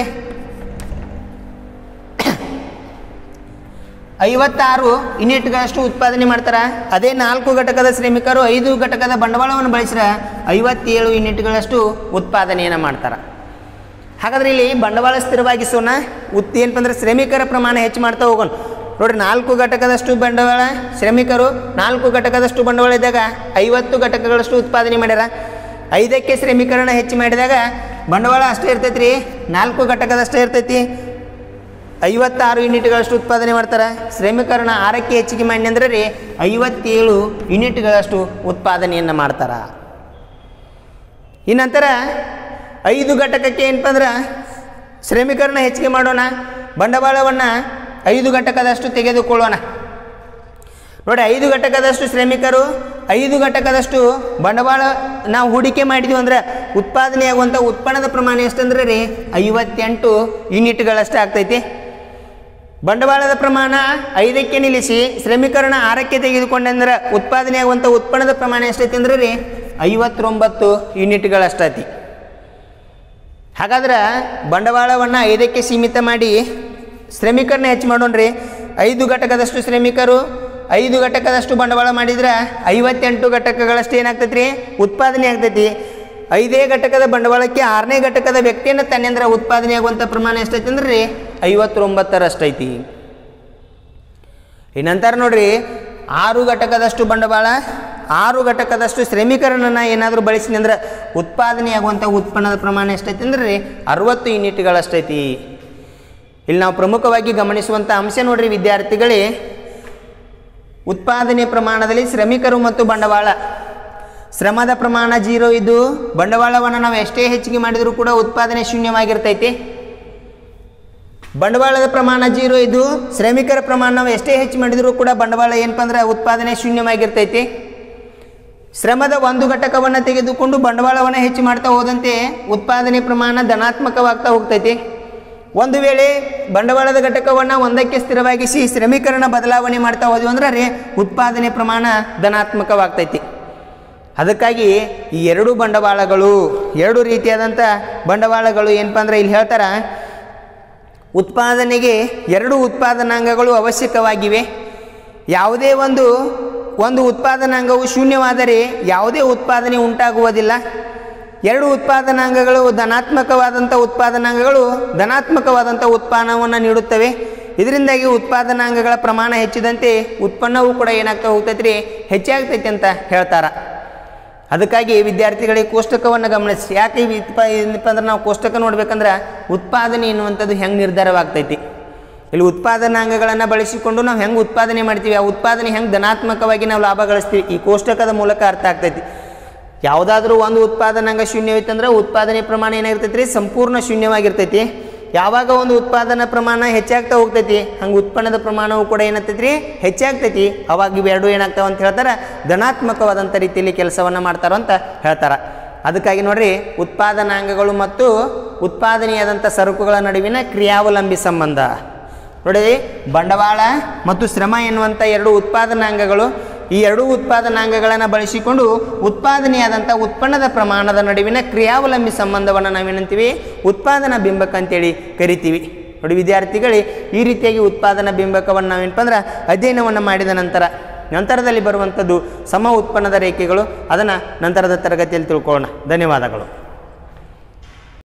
ಐವತ್ತಾರು ಯೂನಿಟ್ಗಳಷ್ಟು ಉತ್ಪಾದನೆ ಮಾಡ್ತಾರೆ ಅದೇ ನಾಲ್ಕು ಘಟಕದ ಶ್ರಮಿಕರು ಐದು ಘಟಕದ ಬಂಡವಾಳವನ್ನು ಬಳಸಿದ್ರೆ ಐವತ್ತೇಳು ಯೂನಿಟ್ಗಳಷ್ಟು ಉತ್ಪಾದನೆಯನ್ನು ಮಾಡ್ತಾರೆ ಹಾಗಾದ್ರೆ ಇಲ್ಲಿ ಬಂಡವಾಳ ಸ್ಥಿರವಾಗಿಸೋಣ ಉತ್ ಏನಪ್ಪ ಅಂದ್ರೆ ಶ್ರಮಿಕರ ಪ್ರಮಾಣ ಹೆಚ್ಚು ಮಾಡ್ತಾ ಹೋಗೋಣ ನೋಡ್ರಿ ನಾಲ್ಕು ಘಟಕದಷ್ಟು ಬಂಡವಾಳ ಶ್ರಮಿಕರು ನಾಲ್ಕು ಘಟಕದಷ್ಟು ಬಂಡವಾಳ ಇದ್ದಾಗ ಐವತ್ತು ಘಟಕಗಳಷ್ಟು ಉತ್ಪಾದನೆ ಮಾಡ್ಯಾರ ಐದಕ್ಕೆ ಶ್ರಮಿಕರನ್ನ ಹೆಚ್ಚು ಮಾಡಿದಾಗ ಬಂಡವಾಳ ಅಷ್ಟೇ ಇರ್ತೈತಿ ರೀ ನಾಲ್ಕು ಘಟಕದಷ್ಟೇ ಇರ್ತೈತಿ ಐವತ್ತಾರು ಯೂನಿಟ್ಗಳಷ್ಟು ಉತ್ಪಾದನೆ ಮಾಡ್ತಾರೆ ಶ್ರಮಿಕರನ್ನ ಆರಕ್ಕೆ ಹೆಚ್ಚಿಗೆ ಮಾಡಿ ಅಂದ್ರೆ ರೀ ಐವತ್ತೇಳು ಯೂನಿಟ್ಗಳಷ್ಟು ಉತ್ಪಾದನೆಯನ್ನು ಮಾಡ್ತಾರೆ ಈ ನಂತರ ಐದು ಘಟಕಕ್ಕೆ ಏನಪ್ಪ ಅಂದ್ರೆ ಶ್ರಮಿಕರನ್ನ ಹೆಚ್ಚಿಗೆ ಮಾಡೋಣ ಬಂಡವಾಳವನ್ನು ಐದು ಘಟಕದಷ್ಟು ತೆಗೆದುಕೊಳ್ಳೋಣ ನೋಡಿ ಐದು ಘಟಕದಷ್ಟು ಶ್ರಮಿಕರು ಐದು ಘಟಕದಷ್ಟು ಬಂಡವಾಳ ನಾವು ಹೂಡಿಕೆ ಮಾಡಿದ್ವಿ ಅಂದ್ರೆ ಉತ್ಪಾದನೆ ಆಗುವಂಥ ಉತ್ಪನ್ನದ ಪ್ರಮಾಣ ಎಷ್ಟಂದ್ರೆ ರೀ ಐವತ್ತೆಂಟು ಯೂನಿಟ್ಗಳಷ್ಟು ಆಗ್ತೈತಿ ಬಂಡವಾಳದ ಪ್ರಮಾಣ ಐದಕ್ಕೆ ನಿಲ್ಲಿಸಿ ಶ್ರಮಿಕರನ್ನ ಆರಕ್ಕೆ ತೆಗೆದುಕೊಂಡಂದ್ರೆ ಉತ್ಪಾದನೆ ಆಗುವಂಥ ಉತ್ಪನ್ನದ ಪ್ರಮಾಣ ಎಷ್ಟೈತಿ ಅಂದ್ರೆ ರೀ ಐವತ್ತೊಂಬತ್ತು ಯೂನಿಟ್ಗಳಷ್ಟೈತಿ ಹಾಗಾದ್ರೆ ಬಂಡವಾಳವನ್ನು ಐದಕ್ಕೆ ಸೀಮಿತ ಮಾಡಿ ಶ್ರಮಿಕರನ್ನ ಹೆಚ್ಚು ಮಾಡೋಣ್ರಿ ಐದು ಘಟಕದಷ್ಟು ಶ್ರಮಿಕರು ಐದು ಘಟಕದಷ್ಟು ಬಂಡವಾಳ ಮಾಡಿದ್ರೆ ಐವತ್ತೆಂಟು ಘಟಕಗಳಷ್ಟು ಏನಾಗ್ತೈತಿ ರೀ ಉತ್ಪಾದನೆ ಆಗ್ತೈತಿ ಐದೇ ಘಟಕದ ಬಂಡವಾಳಕ್ಕೆ ಆರನೇ ಘಟಕದ ವ್ಯಕ್ತಿಯನ್ನು ತನ್ನೆಂದ್ರೆ ಉತ್ಪಾದನೆ ಆಗುವಂಥ ಪ್ರಮಾಣ ಎಷ್ಟೈತಿ ಅಂದ್ರೆ ರೀ ಐವತ್ತೊಂಬತ್ತರಷ್ಟೈತಿ ಈ ನಂತರ ನೋಡ್ರಿ ಆರು ಘಟಕದಷ್ಟು ಬಂಡವಾಳ ಆರು ಘಟಕದಷ್ಟು ಶ್ರಮಿಕರನ್ನ ಏನಾದರೂ ಬಳಸಿನಿ ಅಂದ್ರೆ ಉತ್ಪಾದನೆ ಆಗುವಂಥ ಉತ್ಪನ್ನದ ಪ್ರಮಾಣ ಎಷ್ಟೈತಿ ಅಂದ್ರೆ ರೀ ಅರವತ್ತು ಯೂನಿಟ್ಗಳಷ್ಟೈತಿ ಇಲ್ಲಿ ನಾವು ಪ್ರಮುಖವಾಗಿ ಗಮನಿಸುವಂಥ ಅಂಶ ನೋಡ್ರಿ ವಿದ್ಯಾರ್ಥಿಗಳೇ ಉತ್ಪಾದನೆ ಪ್ರಮಾಣದಲ್ಲಿ ಶ್ರಮಿಕರು ಮತ್ತು ಬಂಡವಾಳ ಶ್ರಮದ ಪ್ರಮಾಣ ಜೀರೋ ಇದ್ದು ಬಂಡವಾಳವನ್ನು ನಾವು ಎಷ್ಟೇ ಹೆಚ್ಚಿಗೆ ಮಾಡಿದರೂ ಕೂಡ ಉತ್ಪಾದನೆ ಶೂನ್ಯವಾಗಿರ್ತೈತಿ ಬಂಡವಾಳದ ಪ್ರಮಾಣ ಜೀರೋ ಇದ್ದು ಶ್ರಮಿಕರ ಪ್ರಮಾಣ ನಾವು ಎಷ್ಟೇ ಹೆಚ್ಚು ಮಾಡಿದರೂ ಕೂಡ ಬಂಡವಾಳ ಏನಪ್ಪ ಅಂದ್ರೆ ಉತ್ಪಾದನೆ ಶೂನ್ಯವಾಗಿರ್ತೈತಿ ಶ್ರಮದ ಒಂದು ಘಟಕವನ್ನು ತೆಗೆದುಕೊಂಡು ಬಂಡವಾಳವನ್ನು ಹೆಚ್ಚು ಮಾಡ್ತಾ ಹೋದಂತೆ ಉತ್ಪಾದನೆ ಪ್ರಮಾಣ ಧನಾತ್ಮಕವಾಗ್ತಾ ಹೋಗ್ತೈತಿ ಒಂದು ವೇಳೆ ಬಂಡವಾಳದ ಘಟಕವನ್ನು ಒಂದಕ್ಕೆ ಸ್ಥಿರವಾಗಿಸಿ ಶ್ರಮಿಕರನ್ನ ಬದಲಾವಣೆ ಮಾಡ್ತಾ ಹೋದ್ವಿ ಅಂದ್ರೆ ರೀ ಉತ್ಪಾದನೆ ಪ್ರಮಾಣ ಧನಾತ್ಮಕವಾಗ್ತೈತಿ ಅದಕ್ಕಾಗಿ ಈ ಎರಡು ಬಂಡವಾಳಗಳು ಎರಡು ರೀತಿಯಾದಂಥ ಬಂಡವಾಳಗಳು ಏನಪ್ಪ ಅಂದ್ರೆ ಇಲ್ಲಿ ಹೇಳ್ತಾರ ಉತ್ಪಾದನೆಗೆ ಎರಡು ಉತ್ಪಾದನಾಂಗಗಳು ಅವಶ್ಯಕವಾಗಿವೆ ಯಾವುದೇ ಒಂದು ಒಂದು ಉತ್ಪಾದನಾಂಗವು ಶೂನ್ಯವಾದರೆ ಯಾವುದೇ ಉತ್ಪಾದನೆ ಉಂಟಾಗುವುದಿಲ್ಲ ಎರಡು ಉತ್ಪಾದನಾಂಗಗಳು ಧನಾತ್ಮಕವಾದಂಥ ಉತ್ಪಾದನಾಂಗಗಳು ಧನಾತ್ಮಕವಾದಂಥ ಉತ್ಪನ್ನವನ್ನು ನೀಡುತ್ತವೆ ಇದರಿಂದಾಗಿ ಉತ್ಪಾದನಾಂಗಗಳ ಪ್ರಮಾಣ ಹೆಚ್ಚಿದಂತೆ ಉತ್ಪನ್ನವೂ ಕೂಡ ಏನಾಗ್ತಾ ಹೋಗ್ತೈತೆ ರೀ ಹೆಚ್ಚಾಗ್ತೈತೆ ಅಂತ ಹೇಳ್ತಾರೆ ಅದಕ್ಕಾಗಿ ವಿದ್ಯಾರ್ಥಿಗಳಿಗೆ ಕೋಷ್ಟಕವನ್ನು ಗಮನಿಸಿ ಯಾಕೆ ಈ ವಿತ್ಪ ಏನಪ್ಪ ಅಂದ್ರೆ ನಾವು ಕೋಷ್ಟಕ ನೋಡ್ಬೇಕಂದ್ರೆ ಉತ್ಪಾದನೆ ಎನ್ನುವಂಥದ್ದು ಹೆಂಗೆ ನಿರ್ಧಾರವಾಗ್ತೈತಿ ಇಲ್ಲಿ ಉತ್ಪಾದನಾಂಗಗಳನ್ನು ಬಳಸಿಕೊಂಡು ನಾವು ಹೆಂಗೆ ಉತ್ಪಾದನೆ ಮಾಡ್ತೀವಿ ಆ ಉತ್ಪಾದನೆ ಹೆಂಗೆ ಧನಾತ್ಮಕವಾಗಿ ನಾವು ಲಾಭ ಗಳಿಸ್ತೀವಿ ಈ ಕೋಷ್ಟಕದ ಮೂಲಕ ಅರ್ಥ ಆಗ್ತೈತಿ ಯಾವುದಾದ್ರೂ ಒಂದು ಉತ್ಪಾದನಾಂಗ ಶೂನ್ಯವಿತ್ತಂದ್ರೆ ಉತ್ಪಾದನೆ ಪ್ರಮಾಣ ಏನಾಗಿರ್ತೈತಿ ರೀ ಸಂಪೂರ್ಣ ಶೂನ್ಯವಾಗಿರ್ತೈತಿ ಯಾವಾಗ ಒಂದು ಉತ್ಪಾದನಾ ಪ್ರಮಾಣ ಹೆಚ್ಚಾಗ್ತಾ ಹೋಗ್ತೈತಿ ಹಂಗೆ ಉತ್ಪನ್ನದ ಪ್ರಮಾಣವು ಕೂಡ ಏನಾಗ್ತೈತಿ ರೀ ಹೆಚ್ಚಾಗ್ತೈತಿ ಅವಾಗ ಇವೆರಡು ಏನಾಗ್ತಾವ ಅಂತ ಹೇಳ್ತಾರೆ ಧನಾತ್ಮಕವಾದಂಥ ರೀತಿಯಲ್ಲಿ ಕೆಲಸವನ್ನು ಮಾಡ್ತಾರೋ ಅಂತ ಹೇಳ್ತಾರೆ ಅದಕ್ಕಾಗಿ ನೋಡ್ರಿ ಉತ್ಪಾದನಾಂಗಗಳು ಮತ್ತು ಉತ್ಪಾದನೆಯಾದಂಥ ಸರಕುಗಳ ನಡುವಿನ ಕ್ರಿಯಾವಲಂಬಿ ಸಂಬಂಧ ನೋಡಿ ಬಂಡವಾಳ ಮತ್ತು ಶ್ರಮ ಎನ್ನುವಂಥ ಎರಡು ಉತ್ಪಾದನಾಂಗಗಳು ಈ ಎರಡೂ ಉತ್ಪಾದನಾಂಗಗಳನ್ನು ಬಳಸಿಕೊಂಡು ಉತ್ಪಾದನೆಯಾದಂಥ ಉತ್ಪನ್ನದ ಪ್ರಮಾಣದ ನಡುವಿನ ಕ್ರಿಯಾವಲಂಬಿ ಸಂಬಂಧವನ್ನು ನಾವೇನಂತೀವಿ ಉತ್ಪಾದನಾ ಬಿಂಬಕ ಅಂತೇಳಿ ಕರಿತೀವಿ ನೋಡಿ ವಿದ್ಯಾರ್ಥಿಗಳೇ ಈ ರೀತಿಯಾಗಿ ಉತ್ಪಾದನಾ ಬಿಂಬಕವನ್ನು ನಾವೇನಪ್ಪ ಅಂದ್ರೆ ಅಧ್ಯಯನವನ್ನು ಮಾಡಿದ ನಂತರ ನಂತರದಲ್ಲಿ ಬರುವಂಥದ್ದು ಸಮ ಉತ್ಪನ್ನದ ರೇಖೆಗಳು ಅದನ್ನು ನಂತರದ ತರಗತಿಯಲ್ಲಿ ತಿಳ್ಕೊಳ್ಳೋಣ ಧನ್ಯವಾದಗಳು